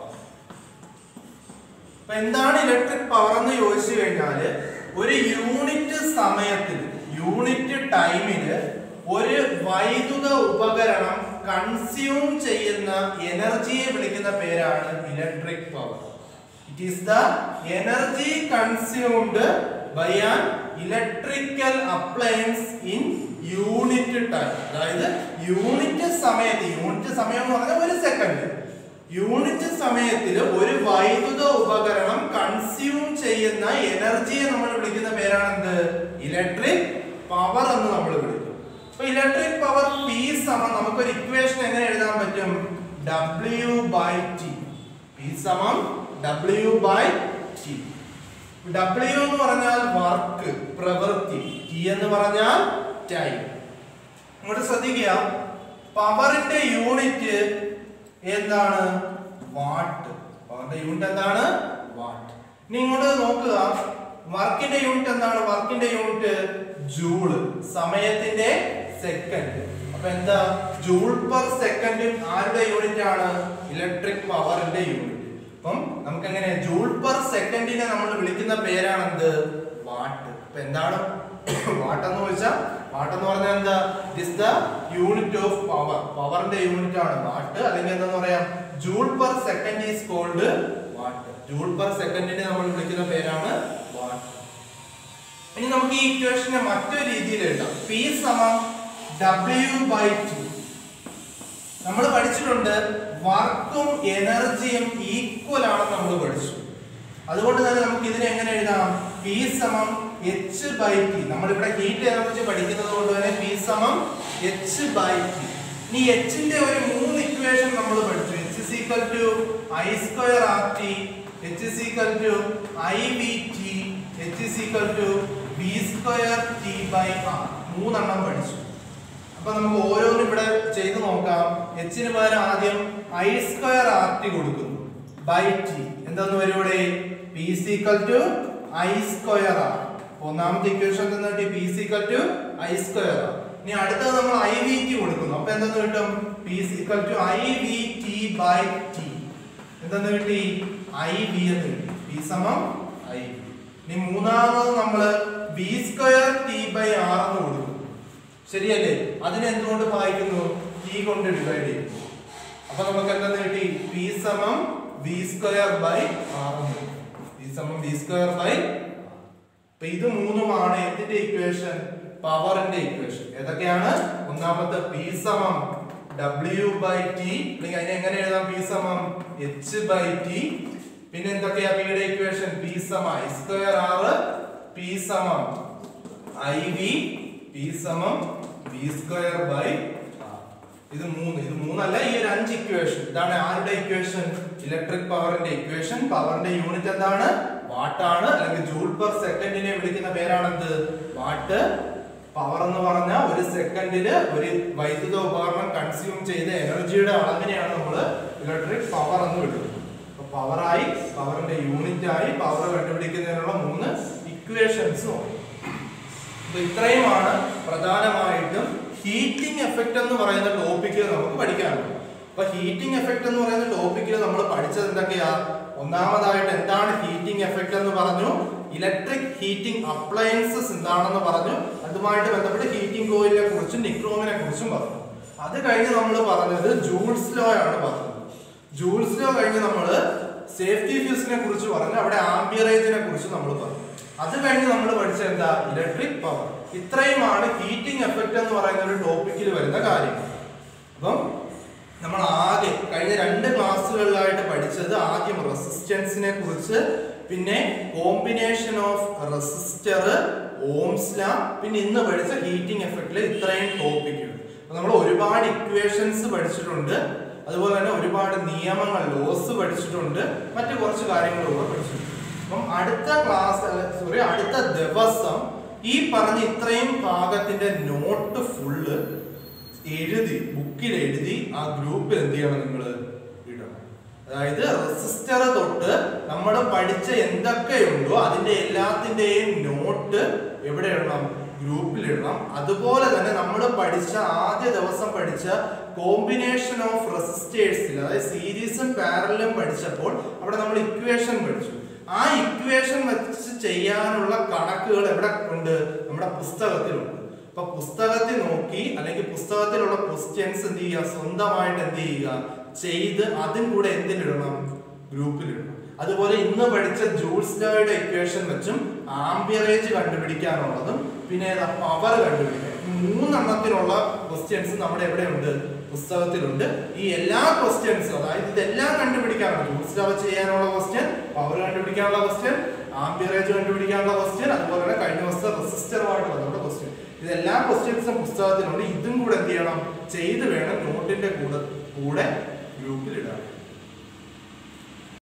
അപ്പൊ എന്താണ് ഇലക്ട്രിക് പവർ എന്ന് ചോദിച്ചു കഴിഞ്ഞാല് ഒരു യൂണിറ്റ് സമയത്തിൽ യൂണിറ്റ് ടൈമില് ഒരു വൈദ്യുത ഉപകരണം കൺസ്യൂം ചെയ്യുന്ന എനർജിയെ വിളിക്കുന്ന പേരാണ് electric power it is the energy consumed by an electrical appliance in unit time അതായത് യൂണിറ്റ് സമയത്ത് യൂണിറ്റ് സമയം എന്ന് പറഞ്ഞാൽ ഒരു സെക്കൻഡ് യൂണിറ്റ് സമയത്തിൽ ഒരു വൈദ്യുത ഉപകരണം കൺസ്യൂം ചെയ്യുന്ന എനർജിയെ നമ്മൾ വിളിക്കുന്ന പേരാണ് എന്ത് ഇലക്ട്രിക് പവർ എന്ന് നമ്മൾ വിളിക്കും അപ്പൊ ഇലക്ട്രിക് പവർ പി സമം നമുക്കൊരു ഇക്വേഷൻ എങ്ങനെ എഴുതാൻ പറ്റും ഡബ്ല്യു ബൈ ടി പി സമം ഡബ്ല്യു ബൈ ടി ഡബ്ല്യു എന്ന് പറഞ്ഞാൽ വർക്ക് പ്രവൃത്തി ടി എന്ന് പറഞ്ഞാൽ ടൈം ഇങ്ങോട്ട് ശ്രദ്ധിക്കുക പവറിന്റെ യൂണിറ്റ് എന്താണ് വാട്ട് പവറിന്റെ യൂണിറ്റ് എന്താണ് വാട്ട് ഇനി ഇങ്ങോട്ട് നോക്കുക വർക്കിന്റെ യൂണിറ്റ് എന്താണ് വർക്കിന്റെ യൂണിറ്റ് ജൂള് സമയത്തിന്റെ സെക്കൻഡ് അപ്പൊ എന്താ ജൂൾ പെർ സെക്കൻഡ് ആരുടെ യൂണിറ്റ് ആണ് ഇലക്ട്രിക് പവറിന്റെ യൂണിറ്റ് അപ്പം നമുക്ക് എങ്ങനെ ജൂൾ പെർ സെക്കൻഡിനെ നമ്മൾ വിളിക്കുന്ന പേരാണ് എന്ത് വാട്ട് അപ്പൊ എന്താണ് വാട്ട് എന്ന് ചോദിച്ചാൽ വാട്ട് എന്ന് പറഞ്ഞാൽ എന്താ is the unit of power പവറിന്റെ യൂണിറ്റ് ആണ് വാട്ട് അല്ലെങ്കിൽ എന്താന്ന് പറയാം joule per second is called watt joule per സെക്കൻഡിനെ നമ്മൾ വിളിക്കുന്ന പേരാണ് വാട്ട് ഇനി നമുക്ക് ഈ ഇക്വേഷനെ മറ്റൊരു രീതിയിൽ എഴുതാം പി സമം ഡബ്ല്യു ബൈ ടി നമ്മൾ പഠിച്ചിട്ടുണ്ട് വർക്കും എനർജിയും ഈക്വൽ ആണെന്ന് നമ്മൾ പഠിച്ചു അതുകൊണ്ട് തന്നെ നമുക്ക് ഇതിനെ എങ്ങനെ എഴുതാം പി സമം എച്ച് ബൈ ടി നമ്മളിവിടെ ഹീറ്റ് എനർജി പഠിക്കുന്നത് കൊണ്ട് തന്നെ പി സമം എച്ച് ബൈ ടി ഇനി എച്ചിന്റെ ഒരു മൂന്ന് ഇക്വേഷൻ നമ്മൾ പഠിച്ചു H is equal to I square R T H is equal to I V T H is equal to B square T by R മൂന്നെണ്ണം പഠിച്ചു അപ്പൊ നമുക്ക് ഓരോന്നും ഇവിടെ ചെയ്തു നോക്കാം എച്ചിന് പകരം ആദ്യം ഐ സ്ക്വയർ ആർ ടി കൊടുക്കുന്നു ബൈ ടി എന്താന്ന് വരും ഇവിടെ P is equal to I square ആണ് ഒന്നാമത്തെ ഇക്വേഷൻ തന്നെ കിട്ടി P is equal to I square ആണ് ഇനി അടുത്തത് നമ്മൾ ഐ വി ടി കൊടുക്കുന്നു അപ്പൊ എന്തെന്ന് കിട്ടും P is equal to I V T by T എന്തെന്ന് കിട്ടി ഐ വി എന്ന് കിട്ടി പി സമം ഐ വി ഇനി മൂന്നാമത് നമ്മൾ B square T by R എന്ന് കൊടുക്കും ശരിയല്ലേ അതിനെ എന്തുകൊണ്ട് വായിക്കുന്നു ടി കൊണ്ട് ഡിവൈഡ് ചെയ്യുന്നു അപ്പൊ നമുക്ക് എന്തെന്ന് കിട്ടി പി സമം വി സ്ക്വയർ ബൈ ആർ എന്ന് കിട്ടി പി സമം വി സ്ക്വയർ ബൈ അപ്പൊ ഇത് മൂന്നുമാണ് എന്തിന്റെ ഇക്വേഷൻ പവറിന്റെ ഇക്വേഷൻ ഏതൊക്കെയാണ് ഒന്നാമത്തെ പി സമം ഡബ്ല്യു ബൈ ടി അല്ലെങ്കിൽ അതിനെ എങ്ങനെ എഴുതാം പി സമം എച്ച് ബൈ ടി പിന്നെ എന്തൊക്കെയാ പിയുടെ ഇക്വേഷൻ പി സമം ഐ സ്ക്വയർ ആറ് പി സമം ഐ വി പി സമം വി സ്ക്വയർ ബൈ ഇത് മൂന്ന് ഇത് മൂന്നല്ല ഈ ഒരു അഞ്ച് ഇക്വേഷൻ ഇതാണ് ആരുടെ ഇക്വേഷൻ ഇലക്ട്രിക് പവറിന്റെ ഇക്വേഷൻ പവറിന്റെ യൂണിറ്റ് എന്താണ് വാട്ടാണ് അല്ലെങ്കിൽ ജൂൾ പെർ സെക്കൻഡിനെ വിളിക്കുന്ന പേരാണെന്ത് വാട്ട് പവർ എന്ന് പറഞ്ഞ ഒരു സെക്കൻഡില് ഒരു വൈദ്യുത ഉപകരണം കൺസ്യൂം ചെയ്ത എനർജിയുടെ അളവിനെയാണ് നമ്മൾ ഇലക്ട്രിക് പവർ എന്ന് വിളിക്കുന്നത് അപ്പൊ പവറായി പവറിന്റെ യൂണിറ്റ് ആയി പവർ കണ്ടുപിടിക്കുന്നതിനുള്ള മൂന്ന് ഇക്വേഷൻസും അപ്പൊ ഇത്രയുമാണ് പ്രധാനമായിട്ടും ഹീറ്റിംഗ് എഫക്റ്റ് എന്ന് പറയുന്ന ടോപ്പിക്കിൽ നമുക്ക് പഠിക്കാനുള്ളത് അപ്പൊ ഹീറ്റിംഗ് എഫക്റ്റ് എന്ന് പറയുന്ന ടോപ്പിക്കിൽ നമ്മൾ പഠിച്ചത് എന്തൊക്കെയാ ഒന്നാമതായിട്ട് എന്താണ് ഹീറ്റിംഗ് എഫക്റ്റ് എന്ന് പറഞ്ഞു ഇലക്ട്രിക് ഹീറ്റിംഗ് അപ്ലയൻസസ് എന്താണെന്ന് പറഞ്ഞു അതുമായിട്ട് ബന്ധപ്പെട്ട് ഹീറ്റിംഗ് കോയിലിനെ കുറിച്ചും നിക്രോമിനെ കുറിച്ചും പറഞ്ഞു അത് കഴിഞ്ഞ് നമ്മൾ പറഞ്ഞത് ജൂൾസ് ലോ ആണ് പറഞ്ഞത് ജൂൾസ് ലോ കഴിഞ്ഞ് നമ്മൾ സേഫ്റ്റി ഫ്യൂസിനെ കുറിച്ച് പറഞ്ഞു അവിടെ ആംബിയറേജിനെ കുറിച്ച് നമ്മൾ പറഞ്ഞു അത് കഴിഞ്ഞ് നമ്മൾ പഠിച്ചത് എന്താ ഇലക്ട്രിക് പവർ ഇത്രയുമാണ് ഹീറ്റിംഗ് എഫക്റ്റ് എന്ന് പറയുന്ന ഒരു ടോപ്പിക്കിൽ വരുന്ന കാര്യം അപ്പം നമ്മൾ ആദ്യം കഴിഞ്ഞ രണ്ട് ക്ലാസ്സുകളിലായിട്ട് പഠിച്ചത് ആദ്യം റെസിസ്റ്റൻസിനെ കുറിച്ച് പിന്നെ കോമ്പിനേഷൻ ഓഫ് റെസിസ്റ്റർ ഓംസ് ലാ പിന്നെ ഇന്ന് പഠിച്ച ഹീറ്റിംഗ് എഫക്റ്റിൽ ഇത്രയും ടോപ്പിക്കുകൾ അപ്പൊ നമ്മൾ ഒരുപാട് ഇക്വേഷൻസ് പഠിച്ചിട്ടുണ്ട് അതുപോലെ തന്നെ ഒരുപാട് നിയമങ്ങൾ ലോസ് പഠിച്ചിട്ടുണ്ട് മറ്റു കുറച്ച് കാര്യങ്ങളൊക്കെ പഠിച്ചിട്ടുണ്ട് അപ്പം അടുത്ത ക്ലാസ് സോറി അടുത്ത ദിവസം ഈ പറഞ്ഞ ഇത്രയും ഭാഗത്തിന്റെ നോട്ട് ഫുള്ള് എഴുതി ബുക്കിൽ എഴുതി ആ ഗ്രൂപ്പിൽ എന്ത് ചെയ്യണം നിങ്ങൾ ഇടണം അതായത് റെസിസ്റ്റർ തൊട്ട് നമ്മൾ പഠിച്ച എന്തൊക്കെയുണ്ടോ അതിന്റെ എല്ലാത്തിന്റെയും നോട്ട് എവിടെ ഇടണം ഗ്രൂപ്പിൽ ഇടണം അതുപോലെ തന്നെ നമ്മൾ പഠിച്ച ആദ്യ ദിവസം പഠിച്ച കോമ്പിനേഷൻ ഓഫ് റെസിസ്റ്റേഴ്സിൽ അതായത് സീരീസും പാരലും പഠിച്ചപ്പോൾ അവിടെ നമ്മൾ ഇക്വേഷൻ പഠിച്ചു ആ ഇക്വേഷൻ വെച്ച് ചെയ്യാനുള്ള കണക്കുകൾ എവിടെ ഉണ്ട് നമ്മുടെ പുസ്തകത്തിലുണ്ട് അപ്പൊ പുസ്തകത്തിൽ നോക്കി അല്ലെങ്കിൽ പുസ്തകത്തിലുള്ള ക്വസ്റ്റ്യൻസ് എന്ത് ചെയ്യുക സ്വന്തമായിട്ട് എന്ത് ചെയ്യുക ചെയ്ത് അതും കൂടെ എന്തിലിടണം ഗ്രൂപ്പിലിടണം അതുപോലെ ഇന്ന് പഠിച്ച ജൂൾസ് ലോയുടെ ഇക്വേഷൻ വെച്ചും ആംബിയറേജ് കണ്ടുപിടിക്കാനുള്ളതും പിന്നെ പവർ കണ്ടുപിടിക്കാൻ ഈ മൂന്നെണ്ണത്തിനുള്ള ക്വസ്റ്റ്യൻസ് നമ്മുടെ എവിടെയുണ്ട് പുസ്തകത്തിലുണ്ട് ഈ എല്ലാ ക്വസ്റ്റ്യൻസും അതായത് ഇതെല്ലാം കണ്ടുപിടിക്കാനുള്ള ജൂൾസ് ലോ ചെയ്യാനുള്ള ക്വസ്റ്റ്യൻ പവർ കണ്ടുപിടിക്കാനുള്ള ക്വസ്റ്റ്യൻ ആംബിയറേജ് കണ്ടുപിടിക്കാനുള്ള ക്വസ്റ്റ്യൻ അതുപോലെ തന്നെ കഴിഞ്ഞ ദിവസത്തെ റെസിസ്റ്ററുമായിട്ട് ബന്ധപ്പെട്ട ക്വസ്റ്റ്യൻ ഇതെല്ലാ ക്വസ്റ്റ്യൻസും പുസ്തകത്തിലുണ്ട് ഇതും കൂടെ എന്ത് ചെയ്യണം ചെയ്ത് വേണം നോട്ടിന്റെ കൂടെ കൂടെ ഗ്രൂപ്പിൽ ഇടാൻ